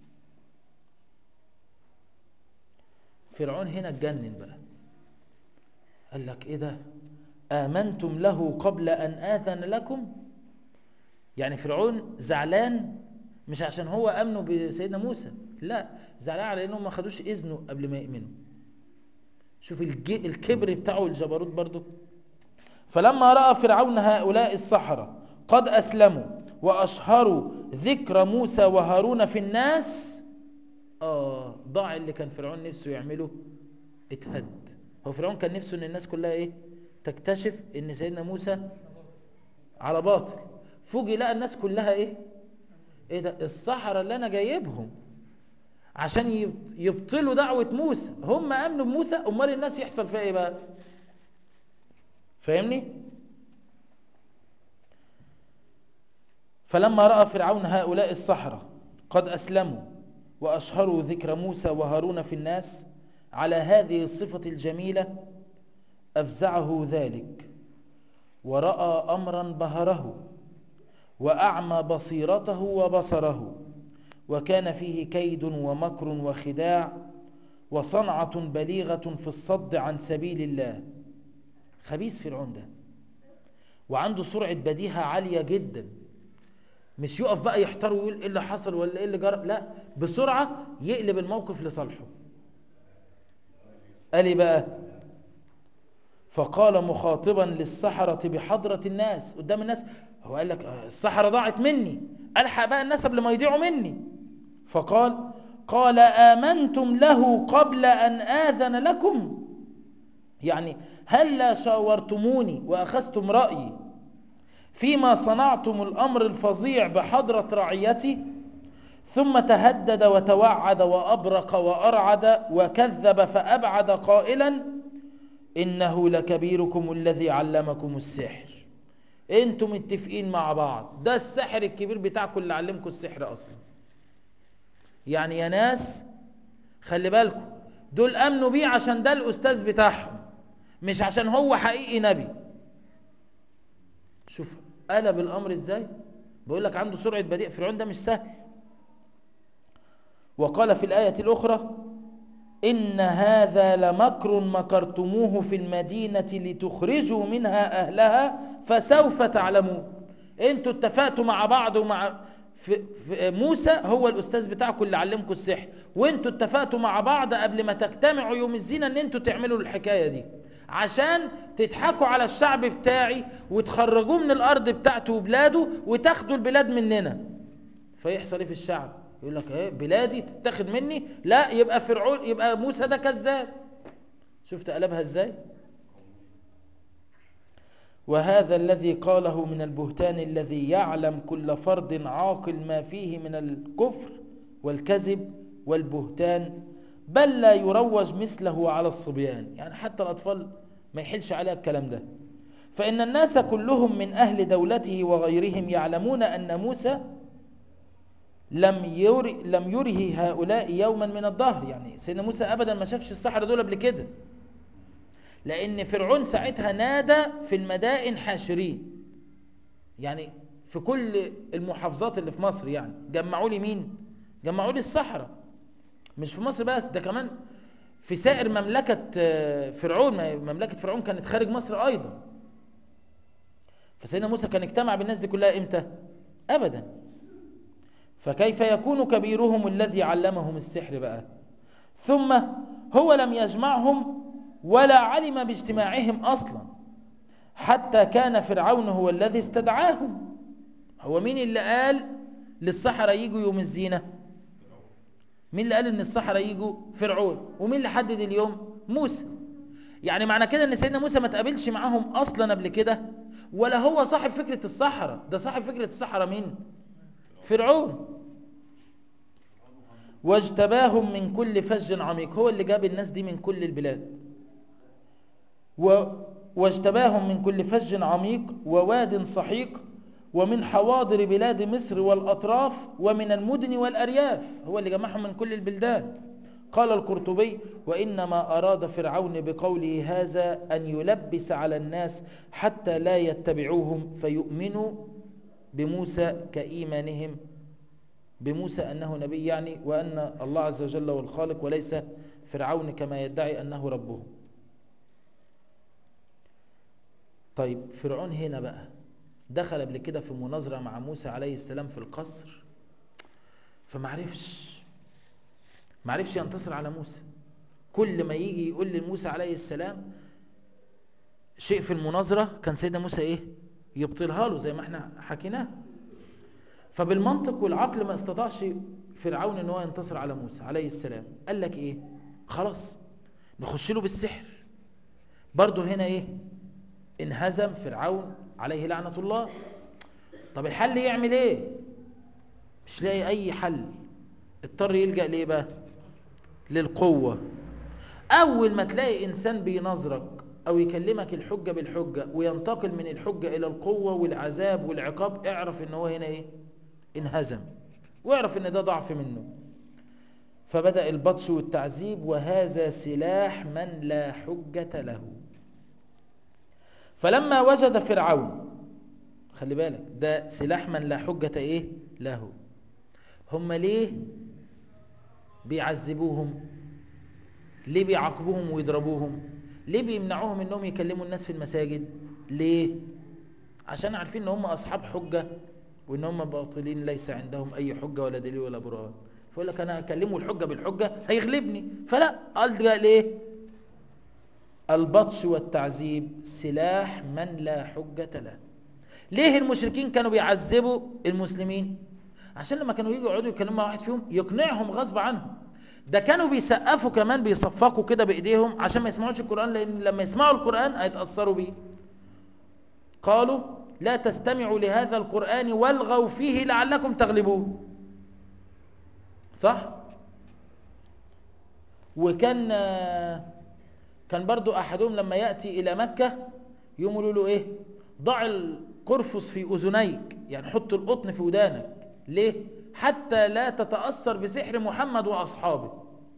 فرعون هنا اتجنن بقى قال لك ايه ده آمنتم له قبل أن آذن لكم يعني فرعون زعلان مش عشان هو أمنه بسيدنا موسى لا زعلان على انهم ما خدوش اذنه قبل ما يؤمنوا شوف الج- الكبر بتاعه والجبروت برضه فلما راى فرعون هؤلاء السحره قد اسلموا واشهروا ذكر موسى وهارون في الناس اه ضاع اللي كان فرعون نفسه يعمله اتهد هو فرعون كان نفسه ان الناس كلها ايه تكتشف ان سيدنا موسى على باطل فوجئ لقى الناس كلها ايه ايه ده السحرة اللي انا جايبهم عشان يب- يبطلوا دعوة موسى هم امنوا بموسى امال الناس يحصل فيها ايه بقى فاهمني فلما رأى فرعون هؤلاء السحرة قد أسلموا وأشهروا ذكر موسى وهارون في الناس على هذه الصفة الجميلة أفزعه ذلك ورأى أمرا بهره وأعمى بصيرته وبصره وكان فيه كيد ومكر وخداع وصنعة بليغة في الصد عن سبيل الله خبيث فرعون ده وعنده سرعة بديهة عالية جدا مش يقف بقى يحتار ويقول ايه اللي حصل ولا ايه اللي جرى لا بسرعة يقلب الموقف لصالحه قال ايه بقى فقال مخاطبا للسحرة بحضرة الناس قدام الناس هو قال لك آه، السحرة ضاعت مني ألحق بقى الناس قبل ما يضيعوا مني فقال قال آمنتم له قبل أن آذن لكم يعني هلا شاورتموني وأخذتم رأيي فيما صنعتم الأمر الفظيع بحضرة رعيتي ثم تهدد وتوعد وأبرق وأرعد وكذب فأبعد قائلا إنه لكبيركم الذي علمكم السحر انتم متفقين مع بعض ده السحر الكبير بتاعكم اللي علمكم السحر أصلا يعني يا ناس خلي بالكم دول أمنوا بيه عشان ده الأستاذ بتاعهم مش عشان هو حقيقي نبي شوف قلب الأمر إزاي بقول لك عنده سرعة بديع فرعون ده مش سهل وقال في الآية الأخرى إن هذا لمكر مكرتموه في المدينة لتخرجوا منها أهلها فسوف تعلمون انتوا اتفقتوا مع بعض ومع في في موسى هو الأستاذ بتاعكم اللي علمكم السحر وانتوا اتفقتوا مع بعض قبل ما تجتمعوا يوم الزينة ان انتوا تعملوا الحكاية دي عشان تضحكوا على الشعب بتاعي وتخرجوه من الأرض بتاعته وبلاده وتاخدوا البلاد مننا فيحصل ايه في الشعب يقول لك ايه بلادي تتاخد مني لا يبقى فرعون يبقى موسى ده كذاب شفت قلبها ازاي وهذا الذي قاله من البهتان الذي يعلم كل فرد عاقل ما فيه من الكفر والكذب والبهتان بل لا يروج مثله على الصبيان يعني حتى الأطفال ما يحلش عليها الكلام ده فإن الناس كلهم من أهل دولته وغيرهم يعلمون أن موسى لم ير لم يره هؤلاء يوما من الدهر يعني سيدنا موسى ابدا ما شافش الصحراء دول قبل كده لان فرعون ساعتها نادى في المدائن حاشرين يعني في كل المحافظات اللي في مصر يعني جمعوا لي مين جمعوا لي الصحراء مش في مصر بس ده كمان في سائر مملكة آه، فرعون ما- مملكة فرعون كانت خارج مصر ايضا فسيدنا موسى كان اجتمع بالناس دي كلها امتى ابدا فكيف يكون كبيرهم الذي علمهم السحر بقى ثم هو لم يجمعهم ولا علم باجتماعهم اصلا حتى كان فرعون هو الذي استدعاهم هو مين اللي قال للسحرة يجوا يوم الزينة مين اللي قال ان السحرة يجوا فرعون ومين اللي حدد اليوم موسى يعني معنى كده ان سيدنا موسى ما تقابلش معاهم اصلا قبل كده ولا هو صاحب فكرة السحرة ده صاحب فكرة السحرة مين فرعون واجتباهم من كل فج عميق هو اللي جاب الناس دي من كل البلاد و واجتباهم من كل فج عميق وواد سحيق ومن حواضر بلاد مصر والأطراف ومن المدن والأرياف هو اللي جمعهم من كل البلدان قال القرطبي وإنما أراد فرعون بقوله هذا أن يلبس على الناس حتى لا يتبعوهم فيؤمنوا بموسى كإيمانهم بموسى أنه نبي يعني وأن الله عز وجل هو الخالق وليس فرعون كما يدعي أنه ربه طيب فرعون هنا بقى دخل قبل كده في مناظرة مع موسى عليه السلام في القصر فمعرفش ما عرفش ينتصر على موسى كل ما يجي يقول لموسى عليه السلام شيء في المناظرة كان سيدنا موسى ايه يبطلها له زي ما احنا حكيناه فبالمنطق والعقل ما استطاعش فرعون ان هو ينتصر على موسى عليه السلام قال لك ايه خلاص نخش له بالسحر برضه هنا ايه انهزم فرعون عليه لعنة الله طب الحل يعمل ايه مش لاقي اي حل اضطر يلجأ ليه بقى للقوة اول ما تلاقي انسان بينظرك او يكلمك الحجة بالحجة وينتقل من الحجة الى القوة والعذاب والعقاب اعرف ان هو هنا ايه انهزم واعرف ان ده ضعف منه فبدأ البطش والتعذيب وهذا سلاح من لا حجة له فلما وجد فرعون خلي بالك ده سلاح من لا حجة ايه له هم ليه بيعذبوهم ليه بيعاقبوهم ويضربوهم ليه بيمنعوهم انهم يكلموا الناس في المساجد ليه عشان عارفين ان هم اصحاب حجة وان هم باطلين ليس عندهم اي حجة ولا دليل ولا برهان فيقول لك انا اكلمه الحجة بالحجة هيغلبني فلا قال ده ليه البطش والتعذيب سلاح من لا حجة له ليه المشركين كانوا بيعذبوا المسلمين عشان لما كانوا يجوا يقعدوا يكلموا مع واحد فيهم يقنعهم غصب عنهم ده كانوا بيسقفوا كمان بيصفقوا كده بايديهم عشان ما يسمعوش القرآن لان لما يسمعوا القرآن هيتأثروا بيه قالوا لا تستمعوا لهذا القرآن والغوا فيه لعلكم تغلبون صح وكان كان برضو احدهم لما يأتي الى مكة يقولوا له ايه ضع القرفص في اذنيك يعني حط القطن في ودانك ليه حتى لا تتأثر بسحر محمد واصحابه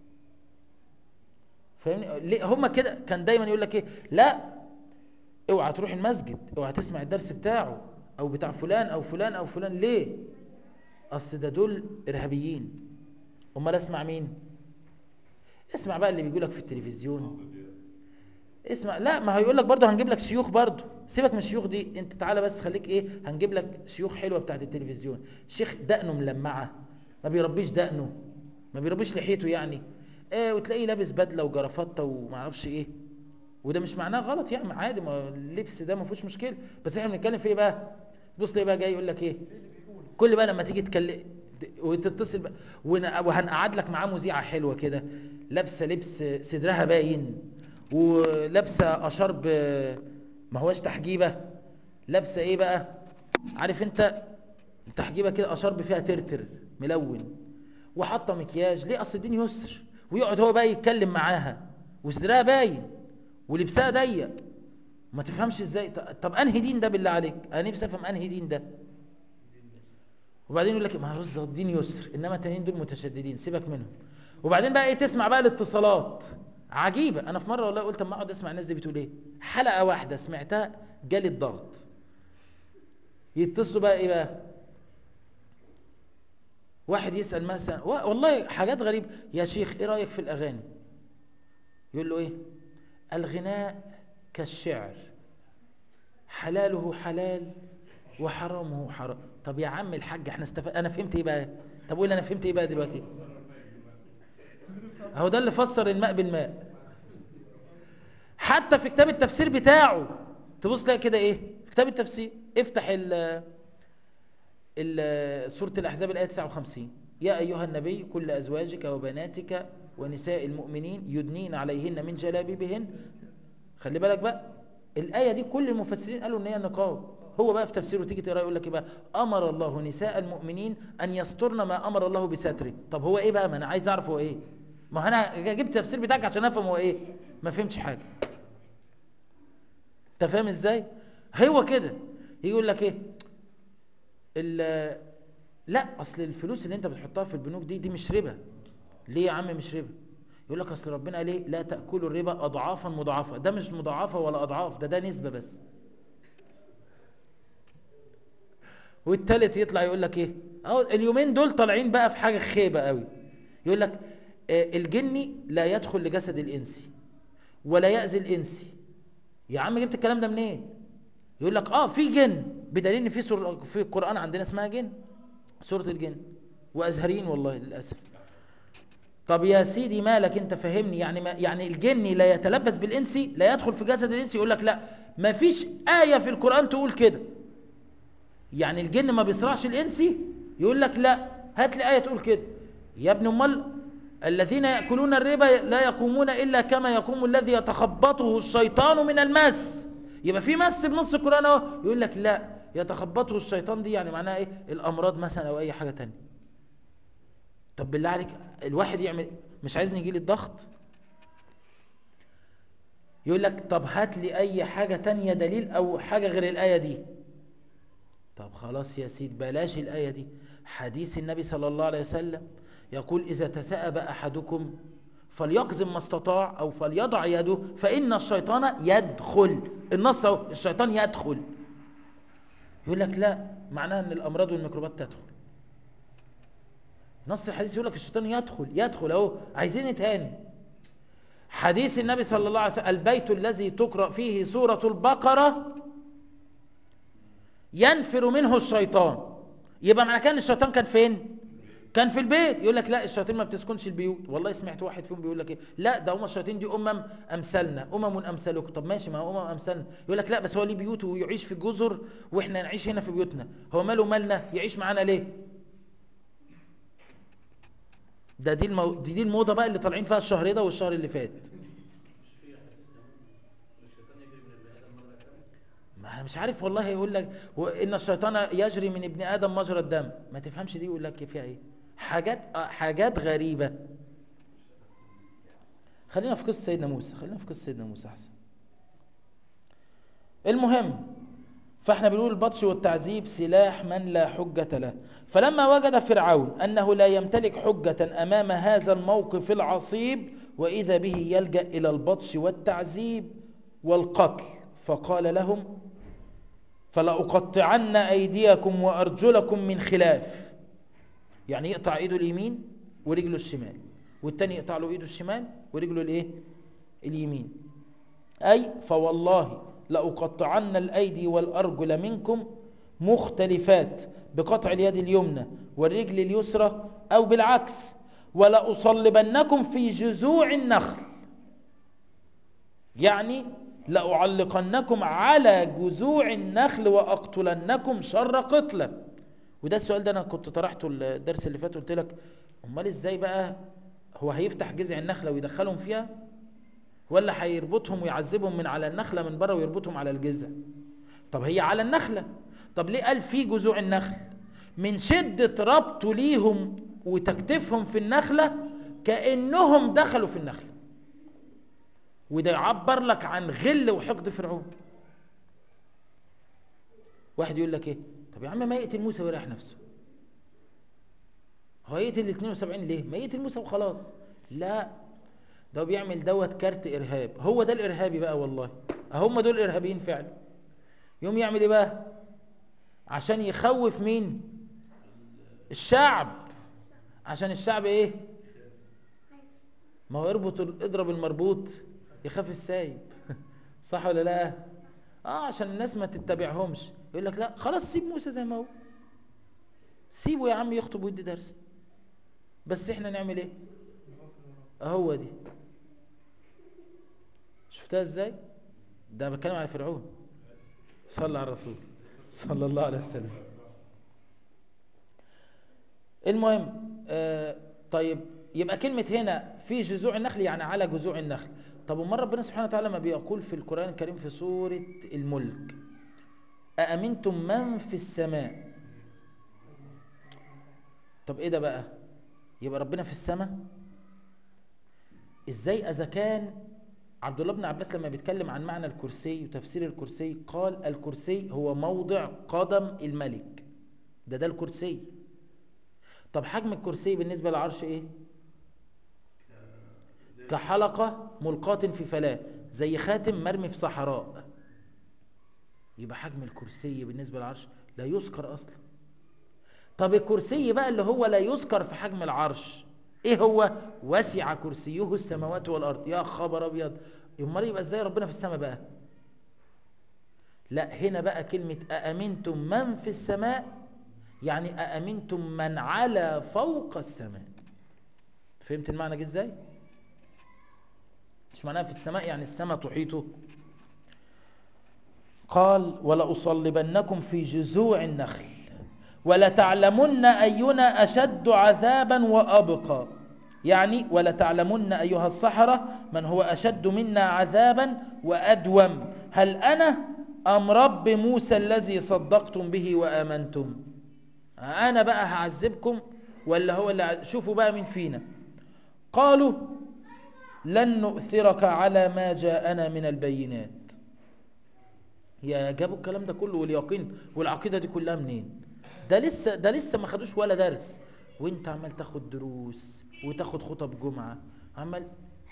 فاهمني ليه هم كده كان دايما يقول لك ايه لا اوعى تروح المسجد اوعى تسمع الدرس بتاعه او بتاع فلان او فلان او فلان ليه اصل ده دول ارهابيين امال اسمع مين اسمع بقى اللي بيقول لك في التلفزيون اسمع لا ما هيقول لك برضه هنجيب لك شيوخ برضه سيبك من الشيوخ دي انت تعالى بس خليك ايه هنجيب لك شيوخ حلوه بتاعت التلفزيون شيخ دقنه ملمعه ما بيربيش دقنه ما بيربيش لحيته يعني ايه وتلاقيه لابس بدله وجرافطه وما اعرفش ايه وده مش معناه غلط يعني عادي ما اللبس ده ما فيهوش مشكله بس احنا بنتكلم في ايه بقى بص ليه بقى جاي يقول لك ايه كل بقى لما تيجي تكلم وتتصل بقى وهنقعد لك معاه مذيعه حلوه كده لابسه لبس صدرها باين ولابسه اشرب ما هواش تحجيبه لابسه ايه بقى عارف انت تحجيبه كده اشرب فيها ترتر ملون وحاطه مكياج ليه اصل الدين يسر ويقعد هو بقى يتكلم معاها وصدرها باين ولبسها ضيق ما تفهمش ازاي طب انهي دين ده بالله عليك انا نفسي افهم انهي دين ده وبعدين يقول لك ما هو الدين يسر انما التانيين دول متشددين سيبك منهم وبعدين بقى ايه تسمع بقى الاتصالات عجيبه انا في مره والله قلت اما اقعد اسمع الناس دي بتقول ايه حلقه واحده سمعتها جالي الضغط يتصلوا بقى ايه بقى واحد يسال مثلا والله حاجات غريبه يا شيخ ايه رايك في الاغاني يقول له ايه الغناء كالشعر حلاله حلال وحرامه حرام طب يا عم الحاج احنا استفاد انا فهمت ايه بقى طب قول انا فهمت ايه بقى دلوقتي اهو ده اللي فسر الماء بالماء حتى في كتاب التفسير بتاعه تبص تلاقي كده ايه في كتاب التفسير افتح ال ال سوره الاحزاب الايه 59 يا ايها النبي كل ازواجك وبناتك ونساء المؤمنين يدنين عليهن من جلابيبهن خلي بالك بقى الايه دي كل المفسرين قالوا ان هي نقاب هو بقى في تفسيره تيجي تقرا يقول لك ايه بقى امر الله نساء المؤمنين ان يسترن ما امر الله بستره طب هو ايه بقى ما انا عايز اعرف هو ايه ما انا جبت التفسير بتاعك عشان افهم هو ايه ما فهمتش حاجه انت فاهم ازاي هو كده يقول لك ايه لا اصل الفلوس اللي انت بتحطها في البنوك دي دي مش ربا ليه يا عم مش ربا يقول لك اصل ربنا قال ايه لا تاكلوا الربا اضعافا مضاعفه ده مش مضاعفه ولا اضعاف ده ده نسبه بس والتالت يطلع يقول لك ايه اهو اليومين دول طالعين بقى في حاجه خيبه قوي يقول لك آه الجني لا يدخل لجسد الانسي ولا يأذي الانسي يا عم جبت الكلام ده منين إيه؟ يقول لك اه في جن بدليل ان في سور في القران عندنا اسمها جن سوره الجن وازهريين والله للاسف طب يا سيدي مالك انت فهمني يعني ما يعني الجني لا يتلبس بالانسي لا يدخل في جسد الانسي يقول لك لا ما فيش آية في القرآن تقول كده يعني الجن ما بيصرعش الانسي يقول لك لا هات لي آية تقول كده يا ابن امال الذين يأكلون الربا لا يقومون إلا كما يقوم الذي يتخبطه الشيطان من المس يبقى في مس بنص القرآن اهو يقول لك لا يتخبطه الشيطان دي يعني معناها ايه الأمراض مثلا أو أي حاجة تانية طب بالله عليك الواحد يعمل مش عايزني يجي لي الضغط يقول لك طب هات لي أي حاجة تانية دليل أو حاجة غير الآية دي طب خلاص يا سيد بلاش الآية دي حديث النبي صلى الله عليه وسلم يقول إذا تساءب أحدكم فليقزم ما استطاع أو فليضع يده فإن الشيطان يدخل النص اهو الشيطان يدخل يقول لك لا معناها أن الأمراض والميكروبات تدخل نص الحديث يقول لك الشيطان يدخل يدخل اهو عايزين إيه تاني حديث النبي صلى الله عليه وسلم البيت الذي تقرأ فيه سورة البقرة ينفر منه الشيطان يبقى معنى كان الشيطان كان فين كان في البيت يقول لك لا الشياطين ما بتسكنش البيوت والله سمعت واحد فيهم بيقول لك ايه لا ده هم الشياطين دي امم امثالنا امم امثالكم طب ماشي ما هو امم امثالنا يقول لك لا بس هو ليه بيوته ويعيش في جزر واحنا نعيش هنا في بيوتنا هو ماله مالنا يعيش معانا ليه ده دي المو... دي, دي الموضه بقى اللي طالعين فيها الشهر ده والشهر اللي فات ما انا مش عارف والله يقول لك ان الشيطان يجري من ابن ادم مجرى الدم ما تفهمش دي يقول لك فيها ايه حاجات آه، حاجات غريبه خلينا في قصه سيدنا موسى خلينا في قصه سيدنا موسى احسن المهم فاحنا بنقول البطش والتعذيب سلاح من لا حجة له فلما وجد فرعون أنه لا يمتلك حجة أمام هذا الموقف العصيب وإذا به يلجأ إلى البطش والتعذيب والقتل فقال لهم فلأقطعن أيديكم وأرجلكم من خلاف يعني يقطع إيده اليمين ورجله الشمال والتاني يقطع له إيده الشمال ورجله الإيه اليمين أي فوالله لأقطعن الأيدي والأرجل منكم مختلفات بقطع اليد اليمنى والرجل اليسرى أو بالعكس ولأصلبنكم في جذوع النخل يعني لأعلقنكم على جذوع النخل وأقتلنكم شر قتلة وده السؤال ده أنا كنت طرحته الدرس اللي فات قلت لك أمال إزاي بقى هو هيفتح جذع النخلة ويدخلهم فيها ولا هيربطهم ويعذبهم من على النخلة من بره ويربطهم على الجذع طب هي على النخلة طب ليه قال في جذوع النخل من شدة ربطه ليهم وتكتيفهم في النخلة كأنهم دخلوا في النخلة وده يعبر لك عن غل وحقد فرعون واحد يقول لك ايه طب يا عم ما يقتل موسى ويريح نفسه هو يقتل ال 72 ليه ما يقتل موسى وخلاص لا ده هو بيعمل دوت كارت ارهاب هو ده الارهابي بقى والله هم دول الارهابيين فعلا يوم يعمل ايه بقى عشان يخوف مين الشعب عشان الشعب ايه ما هو يربط اضرب المربوط يخاف السايب صح ولا لا اه عشان الناس ما تتبعهمش يقول لك لا خلاص سيب موسى زي ما هو سيبه يا عم يخطب ويدي درس بس احنا نعمل ايه هو دي شفتها ازاي ده بتكلم على فرعون صلى على الرسول صلى الله عليه وسلم المهم آه طيب يبقى كلمة هنا في جذوع النخل يعني على جذوع النخل طب ومرة ربنا سبحانه وتعالى ما بيقول في القرآن الكريم في سورة الملك أأمنتم من في السماء طب ايه ده بقى يبقى ربنا في السماء ازاي اذا كان عبد الله بن عباس لما بيتكلم عن معنى الكرسي وتفسير الكرسي قال الكرسي هو موضع قدم الملك ده ده الكرسي طب حجم الكرسي بالنسبة للعرش ايه كحلقة ملقاة في فلاة زي خاتم مرمي في صحراء يبقى حجم الكرسي بالنسبة للعرش لا يذكر اصلا طب الكرسي بقى اللي هو لا يذكر في حجم العرش ايه هو وسع كرسيه السماوات والارض يا خبر ابيض امال يبقى ازاي ربنا في السماء بقى لا هنا بقى كلمة أأمنتم من في السماء يعني أأمنتم من على فوق السماء فهمت المعنى جه ازاي مش معناها في السماء يعني السماء تحيطه قال ولأصلبنكم في جذوع النخل ولتعلمن أينا أشد عذابا وأبقى يعني ولتعلمن أيها السحرة من هو أشد منا عذابا وأدوم هل أنا أم رب موسى الذي صدقتم به وآمنتم أنا بقى هعذبكم ولا هو اللي ع- شوفوا بقى مين فينا قالوا لن نؤثرك على ما جاءنا من البينات يا جابوا الكلام ده كله واليقين والعقيدة دي كلها منين ده لسه ده لسه ما خدوش ولا درس وانت عمال تاخد دروس وتاخد خطب جمعة عمال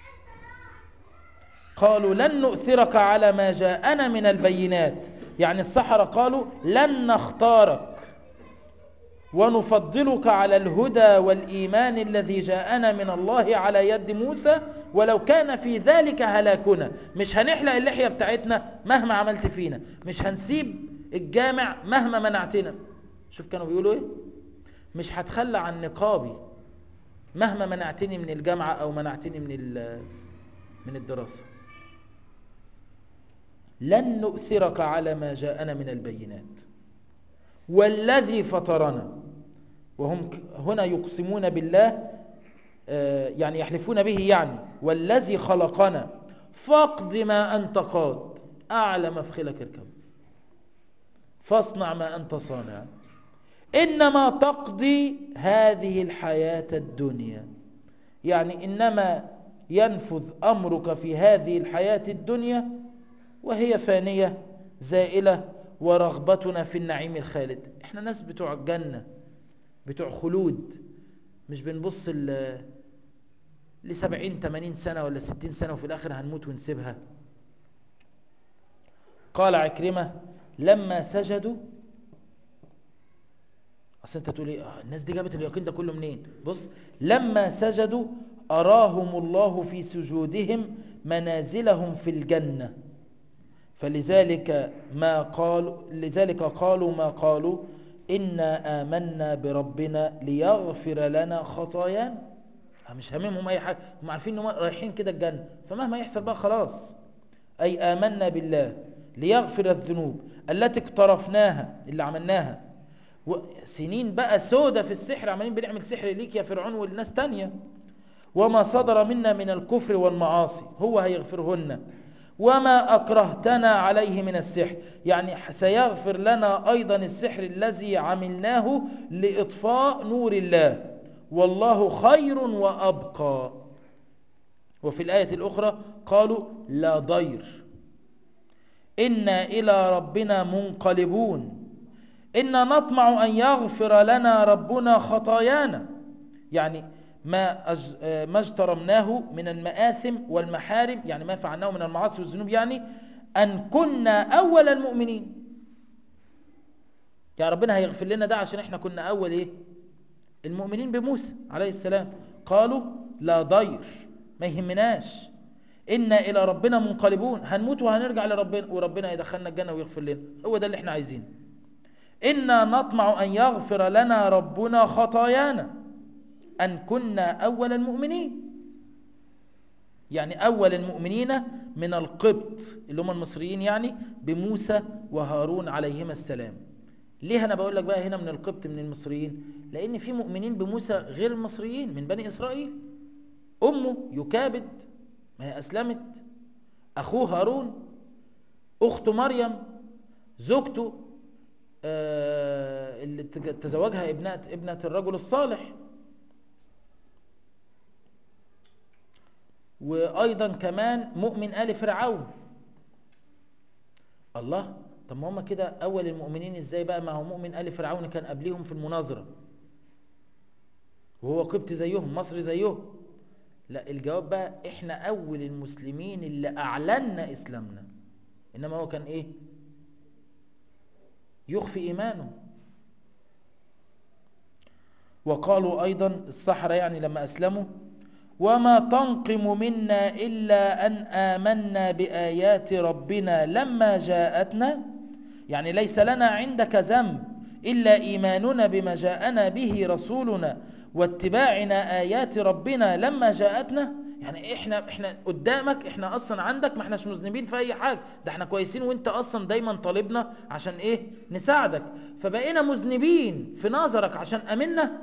قالوا لن نؤثرك على ما جاءنا من البينات يعني السحرة قالوا لن نختارك ونفضلك على الهدى والإيمان الذي جاءنا من الله على يد موسى ولو كان في ذلك هلاكنا مش هنحلق اللحية بتاعتنا مهما عملت فينا مش هنسيب الجامع مهما منعتنا شوف كانوا بيقولوا ايه مش هتخلى عن نقابي مهما منعتني من الجامعة او منعتني من ال- من الدراسة لن نؤثرك على ما جاءنا من البينات والذي فطرنا وهم ك- هنا يقسمون بالله آه، يعني يحلفون به يعني والذي خلقنا فاقض ما أنت قاد أعلى مفخلك اركب فاصنع ما أنت صانع إنما تقضي هذه الحياة الدنيا يعني إنما ينفذ أمرك في هذه الحياة الدنيا وهي فانية زائلة ورغبتنا في النعيم الخالد احنا ناس بتوع الجنة بتوع خلود مش بنبص ل لسبعين تمانين سنة ولا ستين سنة وفي الآخر هنموت ونسيبها قال عكرمة لما سجدوا اصل انت تقول ايه آه الناس دي جابت اليقين ده كله منين بص لما سجدوا اراهم الله في سجودهم منازلهم في الجنه فلذلك ما قالوا لذلك قالوا ما قالوا انا امنا بربنا ليغفر لنا خطايانا مش هاممهم اي حاجه هم عارفين انهم رايحين كده الجنه فمهما يحصل بقى خلاص اي امنا بالله ليغفر الذنوب التي اقترفناها اللي عملناها و- سنين بقى سودة في السحر عمالين بنعمل سحر ليك يا فرعون والناس تانية وما صدر منا من الكفر والمعاصي هو هيغفرهن وما أكرهتنا عليه من السحر يعني سيغفر لنا أيضا السحر الذي عملناه لإطفاء نور الله والله خير وأبقى وفي الآية الأخرى قالوا لا ضير إنا إلى ربنا منقلبون إنا نطمع أن يغفر لنا ربنا خطايانا يعني ما أج... آه، ما اجترمناه من المآثم والمحارم يعني ما فعلناه من المعاصي والذنوب يعني أن كنا أول المؤمنين يعني ربنا هيغفر لنا ده عشان احنا كنا أول إيه المؤمنين بموسى عليه السلام قالوا لا ضير ما يهمناش إنا إلى ربنا منقلبون هنموت وهنرجع لربنا وربنا يدخلنا الجنة ويغفر لنا هو ده اللي احنا عايزينه إنا نطمع أن يغفر لنا ربنا خطايانا أن كنا أول المؤمنين يعني أول المؤمنين من القبط اللي هم المصريين يعني بموسى وهارون عليهما السلام ليه أنا بقول لك بقى هنا من القبط من المصريين لأن في مؤمنين بموسى غير المصريين من بني إسرائيل أمه يكابد ما هي أسلمت أخوه هارون أخته مريم زوجته آه، اللي تج- تزوجها ابنة ابنة الرجل الصالح وأيضا كمان مؤمن آل فرعون الله طب ما هم كده أول المؤمنين إزاي بقى ما هو مؤمن آل فرعون كان قبليهم في المناظرة وهو قبط زيهم مصري زيهم لا الجواب بقى احنا أول المسلمين اللي أعلنا إسلامنا إنما هو كان إيه يخفي إيمانه وقالوا أيضا السحرة يعني لما أسلموا وما تنقم منا إلا أن آمنا بآيات ربنا لما جاءتنا يعني ليس لنا عندك ذنب إلا إيماننا بما جاءنا به رسولنا واتباعنا آيات ربنا لما جاءتنا يعني احنا احنا قدامك احنا اصلا عندك ما احناش مذنبين في اي حاجه ده احنا كويسين وانت اصلا دايما طالبنا عشان ايه نساعدك فبقينا مذنبين في نظرك عشان امنا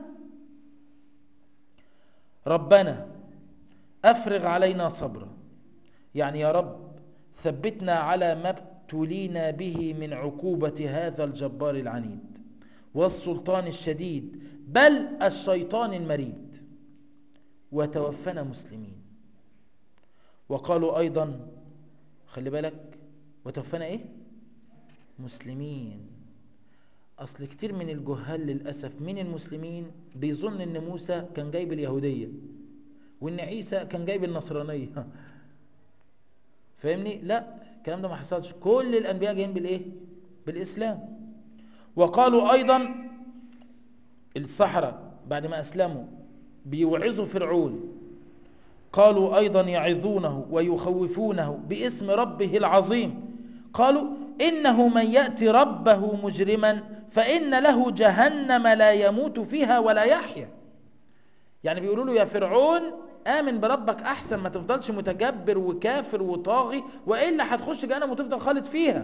ربنا افرغ علينا صبرا يعني يا رب ثبتنا على ما ابتلينا به من عقوبة هذا الجبار العنيد والسلطان الشديد بل الشيطان المريد وتوفنا مسلمين وقالوا أيضا خلي بالك وتوفنا إيه مسلمين أصل كتير من الجهال للأسف من المسلمين بيظن إن موسى كان جايب اليهودية وإن عيسى كان جايب النصرانية فاهمني لا الكلام ده ما حصلش كل الأنبياء جايين بالإيه بالإسلام وقالوا أيضا السحرة بعد ما أسلموا بيوعظوا فرعون قالوا أيضا يعظونه ويخوفونه باسم ربه العظيم قالوا إنه من يأتي ربه مجرما فإن له جهنم لا يموت فيها ولا يحيا يعني بيقولوا له يا فرعون آمن بربك أحسن ما تفضلش متجبر وكافر وطاغي وإلا هتخش جهنم وتفضل خالد فيها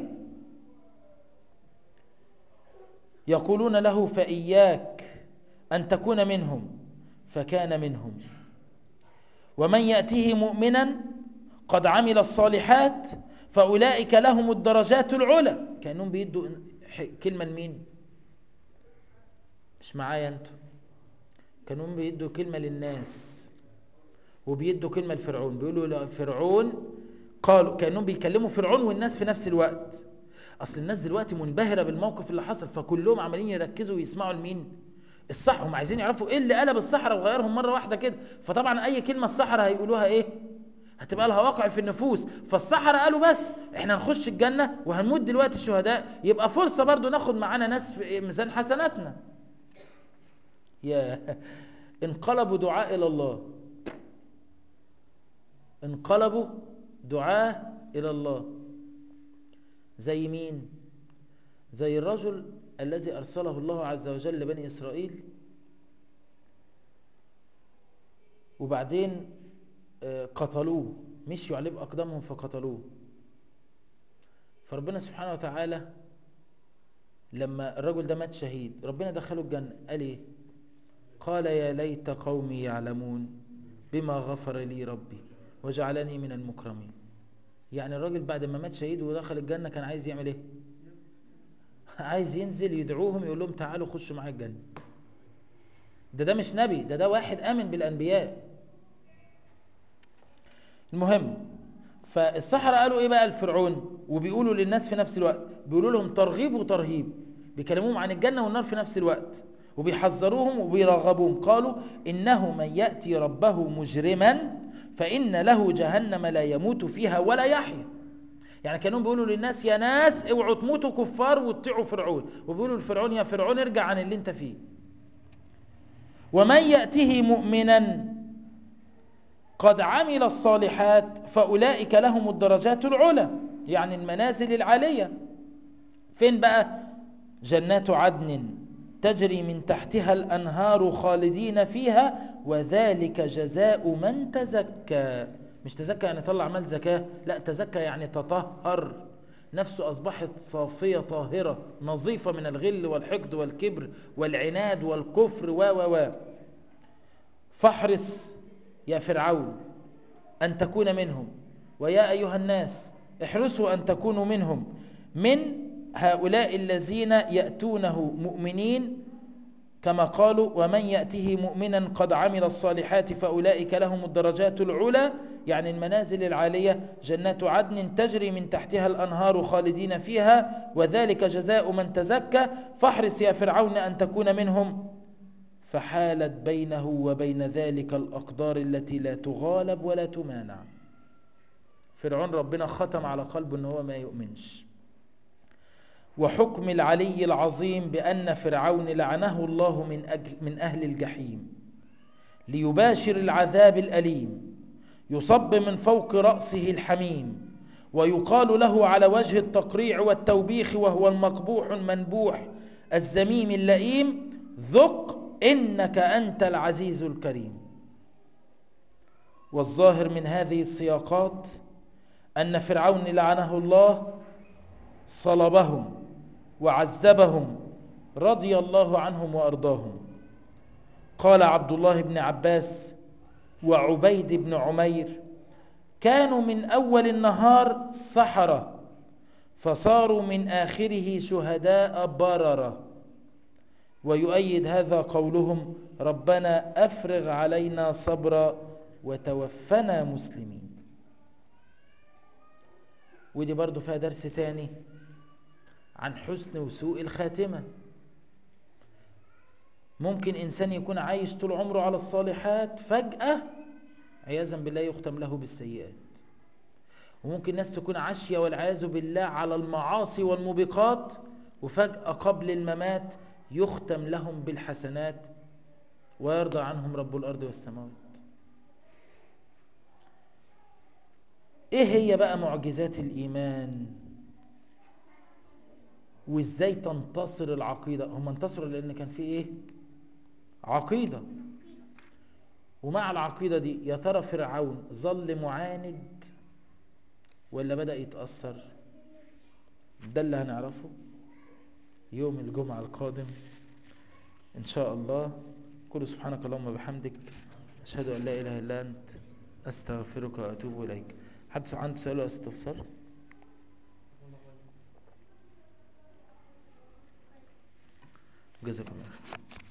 يقولون له فإياك أن تكون منهم فكان منهم ومن يأتيه مؤمنا قد عمل الصالحات فأولئك لهم الدرجات العلى كأنهم بيدوا كلمة لمين مش معايا انتوا كانوا بيدوا كلمة للناس وبيدوا كلمة لفرعون بيقولوا فرعون قالوا كأنهم بيكلموا فرعون والناس في نفس الوقت أصل الناس دلوقتي منبهرة بالموقف اللي حصل فكلهم عمالين يركزوا ويسمعوا لمين الصح هم عايزين يعرفوا ايه اللي قلب الصحراء وغيرهم مرة واحدة كده فطبعا اي كلمة الصحراء هيقولوها ايه هتبقى لها واقع في النفوس فالصحراء قالوا بس احنا نخش الجنة وهنموت دلوقتي الشهداء يبقى فرصة برضو ناخد معانا ناس في ميزان حسناتنا يا انقلبوا دعاء الى الله انقلبوا دعاء الى الله زي مين زي الرجل الذي أرسله الله عز وجل لبني إسرائيل وبعدين قتلوه مشيوا عليه بأقدامهم فقتلوه فربنا سبحانه وتعالى لما الرجل ده مات شهيد ربنا دخله الجنة قال ايه قال يا ليت قومي يعلمون بما غفر لي ربي وجعلني من المكرمين يعني الراجل بعد ما مات شهيد ودخل الجنة كان عايز يعمل ايه عايز ينزل يدعوهم يقول لهم تعالوا خشوا معايا الجنة ده ده مش نبي ده ده واحد آمن بالأنبياء المهم فالسحرة قالوا ايه بقى الفرعون وبيقولوا للناس في نفس الوقت بيقولوا لهم ترغيب وترهيب بيكلموهم عن الجنة والنار في نفس الوقت وبيحذروهم وبيرغبوهم قالوا إنه من يأتي ربه مجرما فإن له جهنم لا يموت فيها ولا يحيا يعني كانوا بيقولوا للناس يا ناس اوعوا تموتوا كفار وتطيعوا فرعون وبيقولوا لفرعون يا فرعون ارجع عن اللي انت فيه ومن يأته مؤمنا قد عمل الصالحات فأولئك لهم الدرجات العلى يعني المنازل العالية فين بقى جنات عدن تجري من تحتها الأنهار خالدين فيها وذلك جزاء من تزكى مش تزكى يعني طلع مال زكاة لا تزكى يعني تطهر نفسه أصبحت صافية طاهرة نظيفة من الغل والحقد والكبر والعناد والكفر و و و فاحرص يا فرعون أن تكون منهم ويا أيها الناس احرصوا أن تكونوا منهم من هؤلاء الذين يأتونه مؤمنين كما قالوا ومن يأته مؤمنا قد عمل الصالحات فأولئك لهم الدرجات العلى يعني المنازل العالية جنات عدن تجري من تحتها الأنهار خالدين فيها وذلك جزاء من تزكى فاحرص يا فرعون أن تكون منهم فحالت بينه وبين ذلك الأقدار التي لا تغالب ولا تمانع فرعون ربنا ختم على قلبه أنه ما يؤمنش وحكم العلي العظيم بأن فرعون لعنه الله من, أجل من أهل الجحيم ليباشر العذاب الأليم يصب من فوق رأسه الحميم ويقال له على وجه التقريع والتوبيخ وهو المقبوح المنبوح الزميم اللئيم ذق إنك أنت العزيز الكريم والظاهر من هذه السياقات أن فرعون لعنه الله صلبهم وعذبهم رضي الله عنهم وأرضاهم قال عبد الله بن عباس وعبيد بن عمير كانوا من أول النهار سحرة فصاروا من آخره شهداء بررة ويؤيد هذا قولهم ربنا أفرغ علينا صبرا وتوفنا مسلمين ودي برضو فيها درس تاني عن حسن وسوء الخاتمة ممكن إنسان يكون عايش طول عمره على الصالحات فجأة عياذا بالله يختم له بالسيئات وممكن ناس تكون عاشية والعياذ بالله على المعاصي والموبقات وفجأة قبل الممات يختم لهم بالحسنات ويرضى عنهم رب الأرض والسماوات ايه هي بقى معجزات الإيمان وازاي تنتصر العقيدة هم انتصروا لأن كان في ايه عقيدة ومع العقيدة دي يا ترى فرعون ظل معاند ولا بدأ يتأثر ده اللي هنعرفه يوم الجمعة القادم إن شاء الله كل سبحانك اللهم وبحمدك أشهد أن لا إله إلا أنت أستغفرك وأتوب إليك حد عنده سؤال أو استفسار جزاكم الله خير